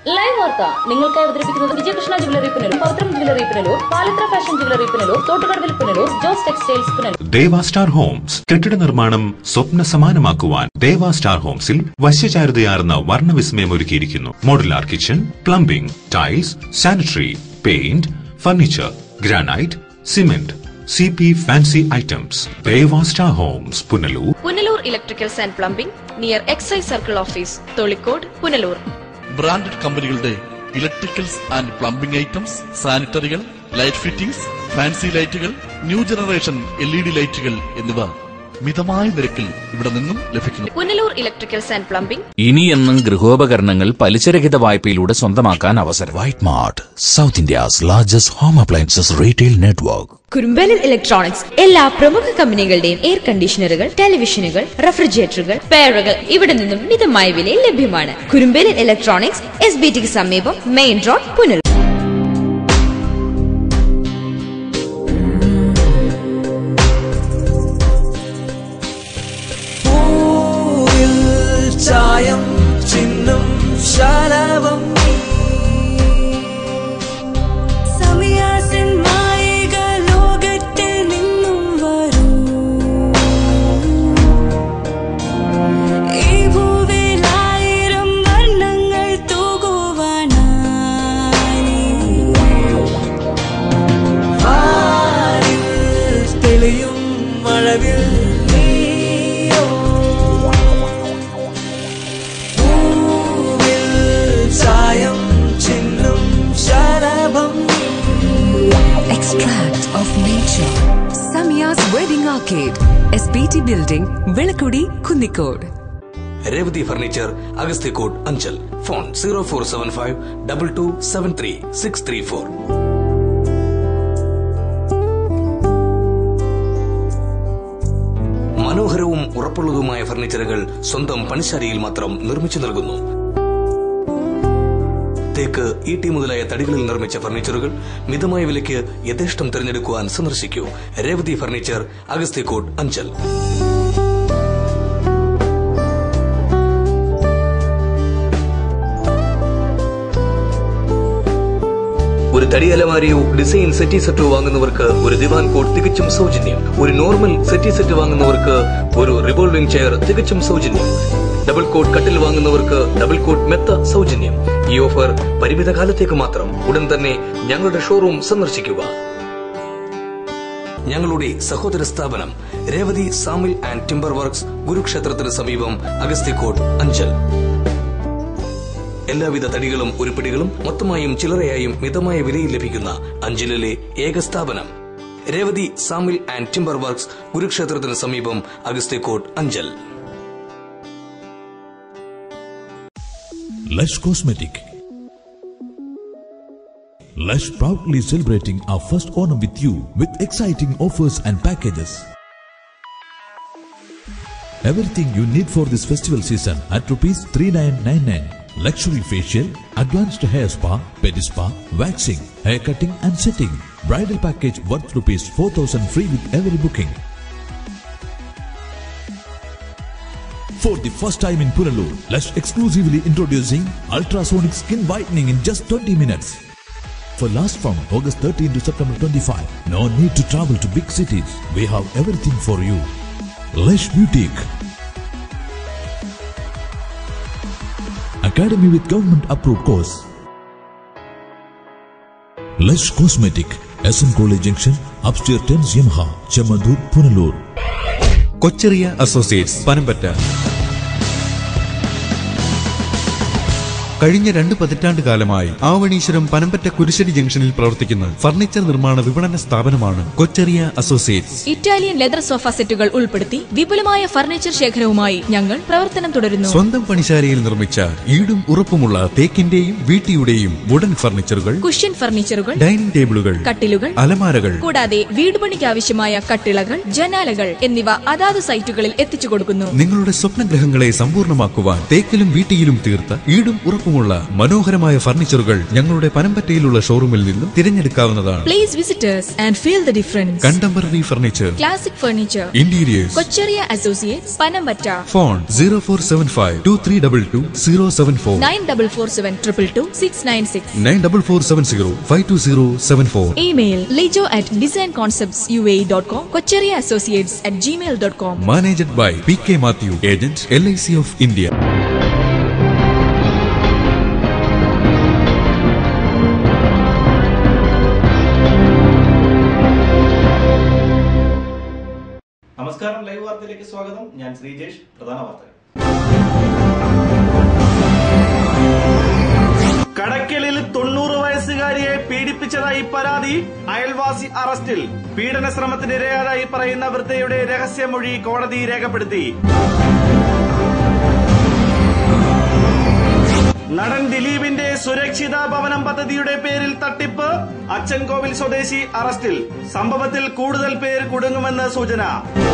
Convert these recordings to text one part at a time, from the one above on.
Live വാർത്ത നിങ്ങൾക്കായി അവതരിപ്പിക്കുന്നത് Vijayakrishna jewellery Punalur Pavithram jewellery Punalur Palathra fashion jewellery Punalur Thottukadavil Punalur Jose textiles Punalur Deva star homes കെട്ടിട നിർമ്മാണം സ്വപ്ന സമാനമാക്കുവാൻ ദേവ സ്റ്റാർ ഹോംസിൽ വശ്യചാരുതയാർന്ന വർണ്ണവിസ്മയം ഒരുക്കിയിരിക്കുന്നു modular kitchen plumbing tiles sanitary paint furniture granite cement C P fancy items Deva star homes Punalur Punalur electricals and plumbing near excise circle office Tholicode Punalur branded കമ്പനികളുടെ electricals and plumbing items സാനിറ്ററികൾ light fittings fancy ലൈറ്റുകൾ new generation L E D ലൈറ്റുകൾ എന്നിവ മിതമായ നിരക്കിൽ ഇവിടെ നിന്നും ലഭിക്കുന്നു പുനലൂർ ഇലക്ട്രിക്കൽസ് ആൻഡ് പ്ലംബിംഗ് ഇനി എന്നും ഗൃഹോപകരണങ്ങൾ പലിശരഹിത വായ്പയിലൂടെ സ്വന്തമാക്കാൻ അവസരം White Mart, South India's largest home appliances retail network. Kurumbalil electronics എല്ലാ പ്രമുഖ കമ്പനികളുടെയും എയർ കണ്ടീഷണറുകൾ ടെലിവിഷനുകൾ റെഫ്രിജറേറ്ററുകൾ പെയറുകൾ ഇവിടെ നിന്നും മിതമായ വിലയിൽ ലഭ്യമാണ് കുറുമ്പലിൽ ഇലക്ട്രോണിക്സ് എസ് ബി ടിക്ക് സമീപം മെയിൻ റോഡ് പുനൽ ചായം ചിഹ്നം ശലഭം സമയാസൻ മായിക ലോകത്തിൽ നിന്നും വരൂ ഈ ഭൂവിൽ ആയിരം വർണ്ണങ്ങൾ തൂകുവാനായി വാനിൽ തെളിയും മഴവിൽ നീയോ പൂവിൽ ചായം ചിഹ്നം ശലഭം Extract of nature. Samia's Wedding Arcade. SPT Building, Velakudi, Kundikode. Revathi furniture Agasthikode Anchal phone zero four seven five double two seven three six three four മനോഹരവും ഉറപ്പുള്ളതുമായ ഫർണിച്ചറുകൾ സ്വന്തം പണിശാലയിൽ മാത്രം നിർമ്മിച്ചു നൽകുന്നു തേക്ക് ഈട്ടി മുതലായ തടികളിൽ നിർമ്മിച്ച ഫർണിച്ചറുകൾ മിതമായ വിലയ്ക്ക് യഥേഷ്ടം തിരഞ്ഞെടുക്കുവാൻ സന്ദർശിക്കൂ രേവതി ഫർണിച്ചർ അഗസ്തിക്കോട് അഞ്ചൽ ഒരു തടി അലമാരയോ ഡിസൈൻ സെറ്റി സെറ്റോ വാങ്ങുന്നവർക്ക് ഒരു ദിവാൻ കോട്ട് തികച്ചും സൗജന്യം ഒരു നോർമൽ സെറ്റി സെറ്റ് വാങ്ങുന്നവർക്ക് ഒരു റിവോൾവിംഗ് ചെയർ തികച്ചും സൗജന്യം ഡബിൾ കോട്ട് കട്ടിൽ വാങ്ങുന്നവർക്ക് ഡബിൾ കോട്ട് മെത്ത സൗജന്യം ഈ ഓഫർ പരിമിത കാലത്തേക്ക് മാത്രം ഉടൻ തന്നെ ഞങ്ങളുടെ ഷോറൂം സന്ദർശിക്കുക ഞങ്ങളുടെ സഹോദര സ്ഥാപനം Revathi sawmill and timber works ഗുരുക്ഷേത്രത്തിന് സമീപം അഗസ്തിക്കോട്ട് അഞ്ചൽ എല്ലാവിധ തടികളും ഉരുപ്പിടികളും മൊത്തമായും ചില്ലറയായും മിതമായ വിലയിൽ ലഭിക്കുന്ന അഞ്ചലിലെ ഏക സ്ഥാപനം Revathi sawmill and timber works ഗുരുക്ഷേത്രത്തിന് സമീപം അഗസ്തിക്കോട്ട് Anchal Lush Cosmetic. Lush proudly celebrating our first Onam with you with exciting offers and packages. Everything you need for this festival season at rupees 3999. Luxury facial, advanced hair spa, pedi spa, waxing, hair cutting and setting. Bridal package worth rupees 4000 free with every booking. For the first time in Punalur, Lush exclusively introducing ultrasonic skin whitening in just 20 minutes. For last from August 13 to September 25, no need to travel to big cities. We have everything for you. Lush Boutique. Academy with government approved course. Lush Cosmetic, SN College Junction, upstairs 10 Yamaha, Chamandur, Punalur. Kochariya associates Panampatta കഴിഞ്ഞ രണ്ട് പതിറ്റാണ്ട് കാലമായി ആവണീശ്വരം പനമ്പറ്റ കുരിശടി ജംഗ്ഷനിൽ പ്രവർത്തിക്കുന്ന furniture നിർമ്മാണ വിപണന സ്ഥാപനമാണ് Kochariya associates Italian leather sofa സെറ്റുകൾ ഉൾപ്പെടുത്തി വിപുലമായ ഫർണിച്ചർ ശേഖരവുമായി ഞങ്ങൾ പ്രവർത്തനം തുടരുന്നു സ്വന്തം പണിശാലയിൽ നിർമ്മിച്ച ഈടും ഉറപ്പുമുള്ള തേക്കിന്റെയും വീട്ടിയുടെയും വുഡൻ ഫർണിച്ചറുകൾ കുഷ്യൻ ഫർണിച്ചറുകൾ ഡൈനിങ് ടേബിളുകൾ കട്ടിലുകൾ അലമാരകൾ കൂടാതെ വീട് പണിക്ക് ആവശ്യമായ കട്ടിളകൾ ജനാലകൾ എന്നിവ അതാത് സൈറ്റുകളിൽ എത്തിച്ചു കൊടുക്കുന്നു നിങ്ങളുടെ സ്വപ്നഗ്രഹങ്ങളെ സമ്പൂർണ്ണമാക്കുവാൻ തേക്കിലും വീട്ടിയിലും തീർത്ത ഈടും ഉറപ്പുമുള്ള വലിപ്പമുള്ള മനോഹരമായ ഫർണിച്ചറുകൾ ഞങ്ങളുടെ പനമ്പറ്റയിലുള്ള ഷോറൂമിൽ നിന്നും തിരഞ്ഞെടുക്കാവുന്നതാണ് please visitors and feel the difference contemporary furniture classic furniture interiors Kochariya associates Panampatta phone zero four seven five two three double two zero seven four nine double four seven triple two six nine six nine double four seven zero five two zero seven four email Lijo at design concepts U A dot com Kochariya associates at Gmail dot com managed by P K Mathew agent L I C of India നമസ്കാരം ലൈവ് വാർത്തയിലേക്ക് സ്വാഗതം ഞാൻ ശ്രീജേഷ് പ്രധാന വാർത്തകൾ കടക്കലിൽ തൊണ്ണൂറ് വയസ്സുകാരിയെ പീഡിപ്പിച്ചതായി പരാതി അയൽവാസി അറസ്റ്റിൽ പീഡന ശ്രമത്തിനിരയാതായി പറയുന്ന വൃദ്ധയുടെ രഹസ്യമൊഴി കോടതി രേഖപ്പെടുത്തി നടൻ ദിലീപിന്റെ സുരക്ഷിത ഭവനം പദ്ധതിയുടെ പേരിൽ തട്ടിപ്പ് അച്ചൻകോവിൽ സ്വദേശി അറസ്റ്റിൽ സംഭവത്തിൽ കൂടുതൽ പേർ കുടുങ്ങുമെന്ന് സൂചന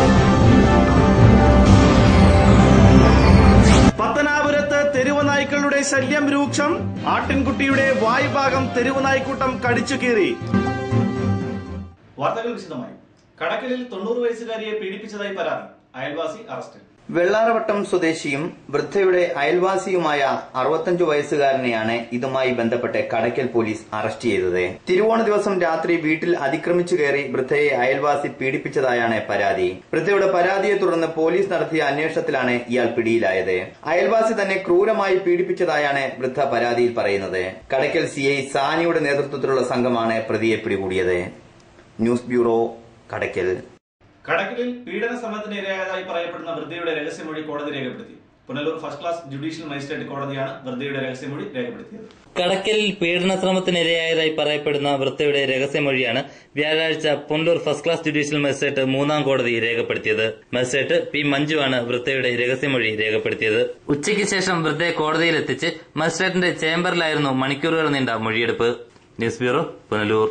പത്തനാപുരത്ത് തെരുവ് നായ്ക്കളുടെ ശല്യം രൂക്ഷം ആട്ടിൻകുട്ടിയുടെ വായ്ഭാഗം തെരുവ് നായ്ക്കൂട്ടം കടിച്ചു കീറി വാർത്തകൾ വിശദമായി കടക്കലിൽ തൊണ്ണൂറ് വയസ്സുകാരിയെ പീഡിപ്പിച്ചതായി പരാതി അയൽവാസി അറസ്റ്റിൽ വെള്ളാറവട്ടം സ്വദേശിയും വൃദ്ധയുടെ അയൽവാസിയുമായ അറുപത്തഞ്ചു വയസ്സുകാരനെയാണ് ഇതുമായി ബന്ധപ്പെട്ട് കടയ്ക്കൽ പോലീസ് അറസ്റ്റ് ചെയ്തത് തിരുവോണ ദിവസം രാത്രി വീട്ടിൽ അതിക്രമിച്ചു കയറി വൃദ്ധയെ അയൽവാസി പീഡിപ്പിച്ചതായാണ് പരാതി വൃദ്ധയുടെ പരാതിയെ തുടർന്ന് പോലീസ് നടത്തിയ അന്വേഷണത്തിലാണ് ഇയാൾ പിടിയിലായത് അയൽവാസി തന്നെ ക്രൂരമായി പീഡിപ്പിച്ചതായാണ് വൃദ്ധ പരാതിയിൽ പറയുന്നത് കടയ്ക്കൽ സി ഐ സാനിയുടെ നേതൃത്വത്തിലുള്ള സംഘമാണ് പ്രതിയെ പിടികൂടിയത് ന്യൂസ് ബ്യൂറോ കടയ്ക്കൽ കടക്കലിൽ പീഡന ശ്രമത്തിന് ഇരയായതായി പറയപ്പെടുന്ന വൃദ്ധയുടെ രഹസ്യമൊഴി കോടതി രേഖപ്പെടുത്തി Punalur first class judicial magistrate കോടതിയാണ് വൃദ്ധയുടെ രഹസ്യമൊഴി രേഖപ്പെടുത്തിയത് കടക്കലിൽ പീഡന ശ്രമത്തിനിരയായതായി പറയപ്പെടുന്ന വൃത്തയുടെ രഹസ്യമൊഴിയാണ് വ്യാഴാഴ്ച Punalur first class judicial magistrate മൂന്നാം കോടതി രേഖപ്പെടുത്തിയത് മജിസ്ട്രേറ്റ് പി മഞ്ജുവാണ് വൃത്തയുടെ രഹസ്യമൊഴി രേഖപ്പെടുത്തിയത് ഉച്ചയ്ക്ക് ശേഷം വൃദ്ധയെ കോടതിയിലെത്തിച്ച് മജിസ്ട്രേറ്റിന്റെ ചേംബറിലായിരുന്നു മണിക്കൂറുകൾ നീണ്ട മൊഴിയെടുപ്പ് ന്യൂസ് ബ്യൂറോ പുനലൂർ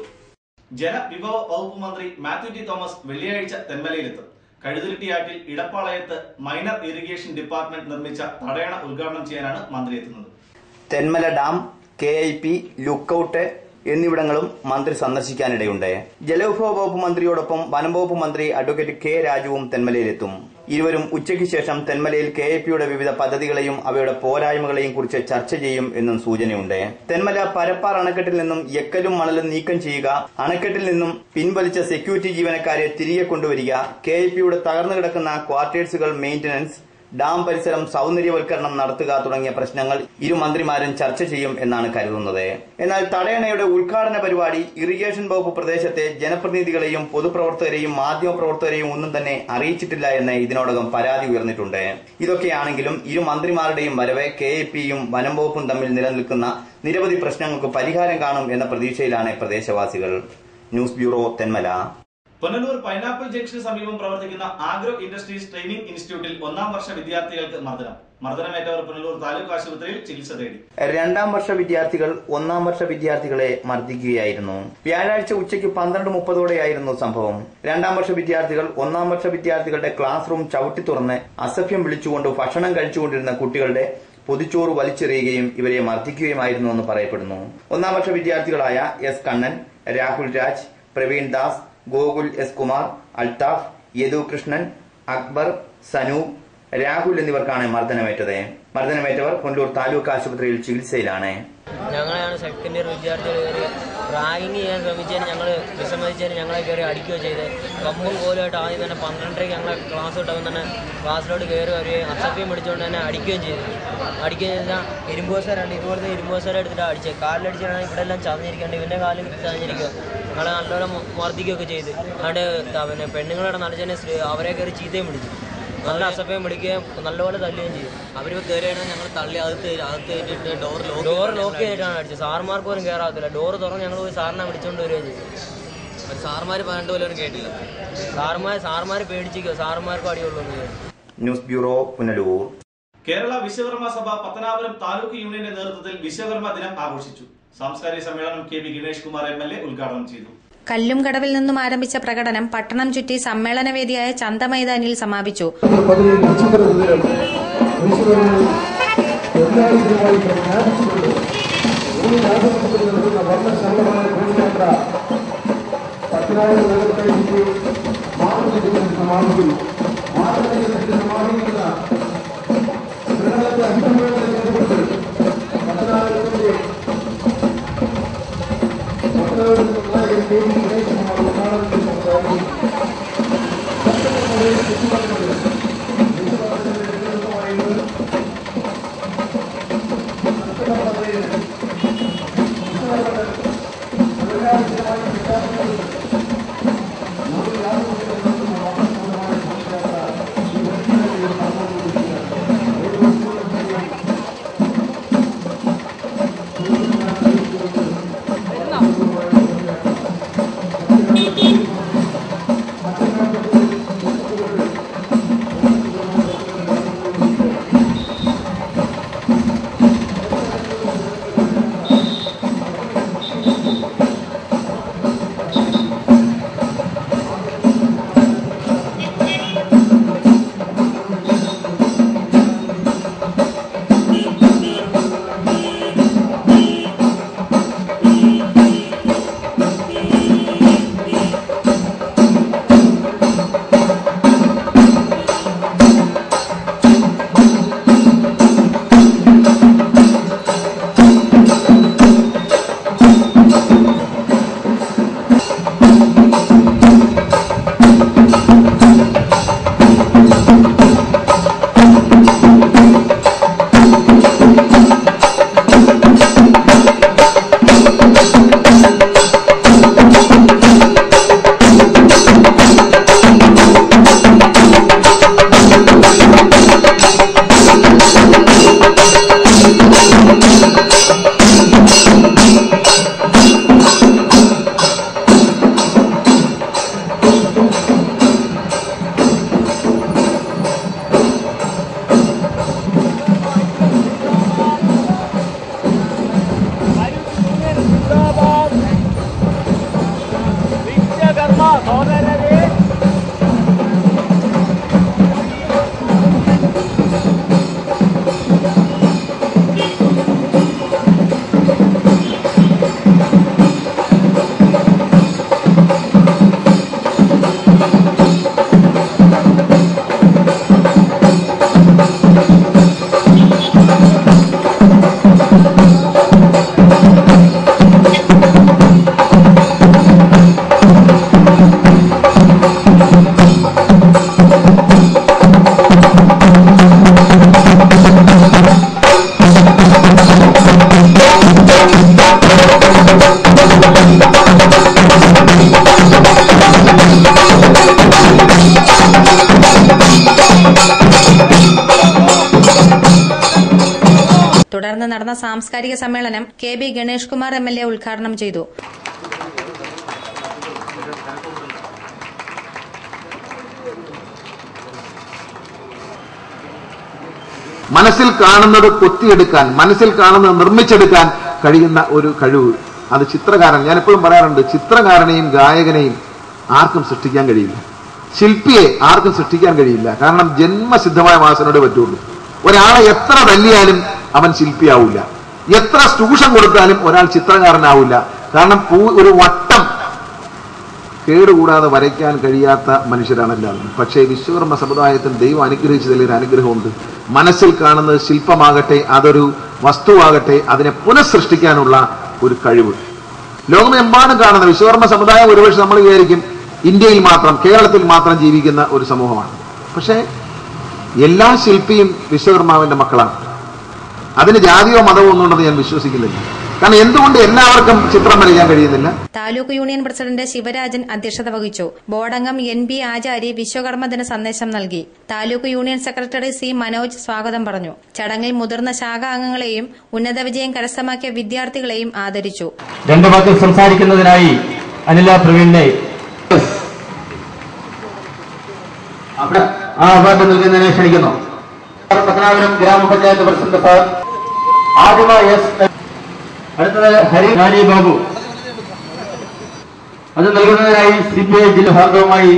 ജലവിഭവ വകുപ്പ് മന്ത്രി മാത്യു ടി തോമസ് വെള്ളിയാഴ്ച തെന്മലയിലെത്തും കഴുതുരുട്ടിയാറ്റിൽ ഇടപ്പാളയത്ത് മൈനർ ഇറിഗേഷൻ ഡിപ്പാർട്ട്മെന്റ് നിർമ്മിച്ച തടയണ ഉദ്ഘാടനം ചെയ്യാനാണ് മന്ത്രി എത്തുന്നത് Thenmala dam K I P lookout എന്നിവിടങ്ങളും മന്ത്രി സന്ദർശിക്കാനിടയുണ്ട് ജലവിഭവ വകുപ്പ് മന്ത്രിയോടൊപ്പം വനം വകുപ്പ് മന്ത്രി അഡ്വക്കേറ്റ് കെ രാജുവും തെന്മലയിലെത്തും ഇരുവരും ഉച്ചയ്ക്ക് ശേഷം തെന്മലയിൽ കെ ഐ പിയുടെ വിവിധ പദ്ധതികളെയും അവയുടെ പോരായ്മകളെയും കുറിച്ച് ചർച്ച ചെയ്യും എന്നും സൂചനയുണ്ട് തെന്മല പരപ്പാർ അണക്കെട്ടിൽ നിന്നും എക്കലും മണലും നീക്കം ചെയ്യുക അണക്കെട്ടിൽ നിന്നും പിൻവലിച്ച സെക്യൂരിറ്റി ജീവനക്കാരെ തിരികെ കൊണ്ടുവരിക കെ ഐ പിയുടെ തകർന്നു കിടക്കുന്ന ക്വാർട്ടേഴ്സുകൾ മെയിന്റനൻസ് ഡാം പരിസരം സൗന്ദര്യവൽക്കരണം നടത്തുക തുടങ്ങിയ പ്രശ്നങ്ങൾ ഇരു മന്ത്രിമാരും ചർച്ച ചെയ്യും എന്നാണ് കരുതുന്നത് എന്നാൽ തടയണയുടെ ഉദ്ഘാടന പരിപാടി ഇറിഗേഷൻ വകുപ്പ് പ്രദേശത്തെ ജനപ്രതിനിധികളെയും പൊതുപ്രവർത്തകരെയും മാധ്യമപ്രവർത്തകരെയും ഒന്നും തന്നെ അറിയിച്ചിട്ടില്ല എന്ന് ഇതിനോടകം പരാതി ഉയർന്നിട്ടുണ്ട് ഇതൊക്കെയാണെങ്കിലും ഇരു മന്ത്രിമാരുടെയും വരവ് കെ എ പിയും വനം വകുപ്പും തമ്മിൽ നിലനിൽക്കുന്ന നിരവധി പ്രശ്നങ്ങൾക്ക് പരിഹാരം കാണും എന്ന പ്രതീക്ഷയിലാണ് പ്രദേശവാസികൾ news bureau Thenmala Punalur pineapple ജംഗ്ഷന് സമീപം പ്രവർത്തിക്കുന്ന ആഗ്രോ ഇൻഡസ്ട്രീസ് ട്രെയിനിംഗ് ഇൻസ്റ്റിറ്റ്യൂട്ടിൽ ഒന്നാം വർഷ വിദ്യാർത്ഥികൾക്ക് മർദ്ദനം മർദ്ദനമേറ്റവർ പുനലൂർ താലൂക്ക് ആശുപത്രിയിൽ ചികിത്സ തേടി രണ്ടാം വർഷ വിദ്യാർത്ഥികൾ ഒന്നാം വർഷ വിദ്യാർത്ഥികളെ മർദ്ദിക്കുകയായിരുന്നു വ്യാഴാഴ്ച ഉച്ചയ്ക്ക് പന്ത്രണ്ട് മുപ്പതോടെയായിരുന്നു സംഭവം രണ്ടാം വർഷ വിദ്യാർത്ഥികൾ ഒന്നാം വർഷ വിദ്യാർത്ഥികളുടെ ക്ലാസ് റൂം ചവിട്ടി തുറന്ന് അസഭ്യം വിളിച്ചുകൊണ്ട് ഭക്ഷണം കഴിച്ചുകൊണ്ടിരുന്ന കുട്ടികളുടെ പൊതിച്ചോറ് വലിച്ചെറിയുകയും ഇവരെ മർദ്ദിക്കുകയുമായിരുന്നു എന്ന് പറയപ്പെടുന്നു ഒന്നാം വർഷ വിദ്യാർത്ഥികളായ എസ് കണ്ണൻ രാഹുൽ രാജ് പ്രവീൺ ദാസ് ഗോകുൽ എസ് കുമാർ അൽത്താഫ് യദു കൃഷ്ണൻ അക്ബർ സനൂപ് രാഹുൽ എന്നിവർക്കാണ് മർദ്ദനമേറ്റത് മർദ്ദനമേറ്റവർ പുനലൂർ താലൂക്ക് ആശുപത്രിയിൽ ചികിത്സയിലാണ് ഞങ്ങളെയാണ് സെക്കൻഡ് ഇയർ വിദ്യാർത്ഥികൾ കയറി റാഗിങ് ചെയ്യാൻ ശ്രമിച്ചതിന് ഞങ്ങൾ വിസമ്മതിച്ചതിന് ഞങ്ങളെ കയറി അടിക്കുകയോ ചെയ്ത് കമ്പും കോലുമായിട്ട് ആദ്യം തന്നെ പന്ത്രണ്ടരയ്ക്ക് ഞങ്ങളെ ക്ലാസ് വിട്ടവൻ തന്നെ ക്ലാസ്സിലോട്ട് കയറി വരികയും അസഭ്യം പിടിച്ചുകൊണ്ട് തന്നെ അടിക്കുകയും ചെയ്തു അടിക്കുകയും ചെയ്താൽ ഇരുമ്പോസാരാണ് ഇതുപോലത്തെ ഇരുമ്പോസാരം എടുത്തിട്ട് അടിച്ചത് കാലിലടിച്ചാണ് ഇവിടെ എല്ലാം ചതഞ്ഞിരിക്കേണ്ടത് ഇവൻ്റെ കാലിൽ ചതഞ്ഞിരിക്കുക ഞങ്ങളെ നല്ലോണം മർദ്ദിക്കുകയൊക്കെ ചെയ്ത് അതുകൊണ്ട് പിന്നെ പെണ്ണുങ്ങളുടെ നടച്ചതിനെ അവരെ കയറി ചീത്തയും പിടിച്ചു നല്ല അസഭ്യം പിടിക്കുകയും നല്ലപോലെ തല്ലുകയും ചെയ്യും അവർ കയറിയാണ് ഞങ്ങൾ തള്ളി അകത്ത് അകത്ത് കയറ്റിട്ട് ഡോർ ലോക്ക് ഡോർ ലോക്ക് ചെയ്തിട്ടാണ് അടിച്ചത് സാർമാർക്ക് പോലും കയറാത്തില്ല ഡോർ തുറന്ന് ഞങ്ങൾ പോയി സാറിനെ വിളിച്ചുകൊണ്ട് വരികയും ചെയ്തു സാർമാർ പറഞ്ഞിട്ട് പോലും കേട്ടില്ല സാറുമാർ സാറുമാർ പേടിച്ചിരിക്കുക സാറുമാർക്കും അടിയുള്ളൂ ന്യൂസ് ബ്യൂറോ പുനലൂർ കേരള വിശ്വകർമ്മ സഭ പത്തനാപുരം താലൂക്ക് യൂണിയന്റെ നേതൃത്വത്തിൽ വിശ്വകർമ്മ ദിനം ആഘോഷിച്ചു സാംസ്കാരിക സമ്മേളനം K V Ganesh Kumar M L A ഉദ്ഘാടനം ചെയ്തു കല്ലും കടവിൽ നിന്നും ആരംഭിച്ച പ്രകടനം പട്ടണം ചുറ്റി സമ്മേളനവേദിയായ ചന്തമൈതാനിയിൽ സമാപിച്ചു പതിനേഴ് വിശുദ്ധ ദിനം വിശുദ്ധ എല്ലാവരുമായി പ്രഖ്യാപിച്ചുകൊണ്ട് തുടർന്ന് നടന്ന സാംസ്കാരിക സമ്മേളനം K B Ganesh Kumar M L A ഉദ്ഘാടനം ചെയ്തു മനസ്സിൽ കാണുന്നത് കൊത്തിയെടുക്കാൻ മനസ്സിൽ കാണുന്നത് നിർമ്മിച്ചെടുക്കാൻ കഴിയുന്ന ഒരു കഴിവ് അത് ചിത്രകാരൻ ഞാൻ എപ്പോഴും പറയാറുണ്ട് ചിത്രകാരനെയും ഗായകനെയും ആർക്കും സൃഷ്ടിക്കാൻ കഴിയില്ല ശില്പിയെ ആർക്കും സൃഷ്ടിക്കാൻ കഴിയില്ല കാരണം ജന്മസിദ്ധമായ വാസനയോടെ പറ്റുള്ളൂ ഒരാളെ എത്ര തല്ലിയാലും അവൻ ശില്പിയാവില്ല എത്ര ട്യൂഷൻ കൊടുത്താലും ഒരാൾ ചിത്രകാരനാവില്ല കാരണം പൂ ഒരു വട്ടം കേടുകൂടാതെ വരയ്ക്കാൻ കഴിയാത്ത മനുഷ്യരാണ് എല്ലാവരും പക്ഷേ വിശ്വകർമ്മ സമുദായത്തിന് ദൈവം അനുഗ്രഹിച്ചതിൽ ഒരു അനുഗ്രഹമുണ്ട് മനസ്സിൽ കാണുന്നത് ശില്പമാകട്ടെ അതൊരു വസ്തുവാകട്ടെ അതിനെ പുനഃസൃഷ്ടിക്കാനുള്ള ഒരു കഴിവ് ലോകമെമ്പാടും കാണുന്ന വിശ്വകർമ്മ സമുദായം ഒരുപക്ഷെ നമ്മൾ വിചാരിക്കും ഇന്ത്യയിൽ മാത്രം കേരളത്തിൽ മാത്രം ജീവിക്കുന്ന ഒരു സമൂഹമാണ് പക്ഷേ എല്ലാ ശില്പിയും വിശ്വകർമാവിന്റെ മക്കളാണ് അതിന് ജാതിയോ മതമോ ഒന്നുണ്ടെന്ന് ഞാൻ വിശ്വസിക്കുന്നില്ല കാരണം എന്തുകൊണ്ട് എല്ലാവർക്കും ചിത്രം വരയ്ക്കാൻ കഴിയുന്നില്ല താലൂക്ക് യൂണിയൻ പ്രസിഡന്റ് ശിവരാജൻ അധ്യക്ഷത വഹിച്ചു ബോർഡംഗം എൻ ബി ആചാരി വിശ്വകർമ്മ ദിന സന്ദേശം നൽകി taluk union secretary C Manoj സ്വാഗതം പറഞ്ഞു ചടങ്ങിൽ മുതിർന്ന ശാഖാ അംഗങ്ങളെയും ഉന്നത വിജയം കരസ്ഥമാക്കിയ വിദ്യാർത്ഥികളെയും ആദരിച്ചു രണ്ടു വാക്കിൽ സംസാരിക്കുന്നതിനായി അനില പ്രവീണിനെ അവിടെ ആ അവാർഡ് നൽകുന്നതിനെ ക്ഷണിക്കുന്നു പത്തനാപുരം ഗ്രാമപഞ്ചായത്ത് പ്രസിഡന്റ് സാർ ആദിമ എസ് അടുത്തത് ഹരി നാരി ബാബു അത് നൽകുന്നതിനായി സി പി ഐ ജില്ലാ ഭാഗവുമായി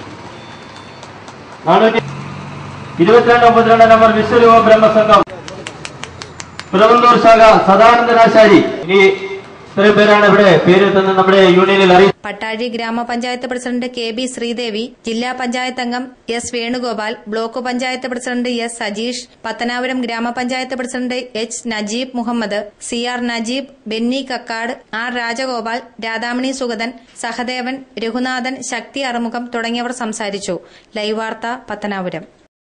നാനൂറ്റി ഇരുപത്തിരണ്ട് മുപ്പത്തിരണ്ട് നമ്പർ വിശ്വരൂപ ബ്രഹ്മസംഘം പുറവന്തൂർ ശാഖ സദാനന്ദനാശാരി ഇനി ഇത്രയും പേരാണ് ഇവിടെ പേര് തന്നെ നമ്മുടെ യൂണിയനിൽ അറിയിച്ചത് പട്ടാഴി ഗ്രാമപഞ്ചായത്ത് പ്രസിഡന്റ് കെ ബി ശ്രീദേവി ജില്ലാ പഞ്ചായത്ത് അംഗം S Venugopal block panchayat president S Sajeesh Pathanapuram ഗ്രാമപഞ്ചായത്ത് president H Najeeb Muhammad C R Najeeb Benny Kakkad R Rajagopal Radhamani Sugathan Sahadevan Raghunathan Shakthi Arumugham തുടങ്ങിയവർ സംസാരിച്ചു ലൈവ് വാർത്ത പത്തനാപുരം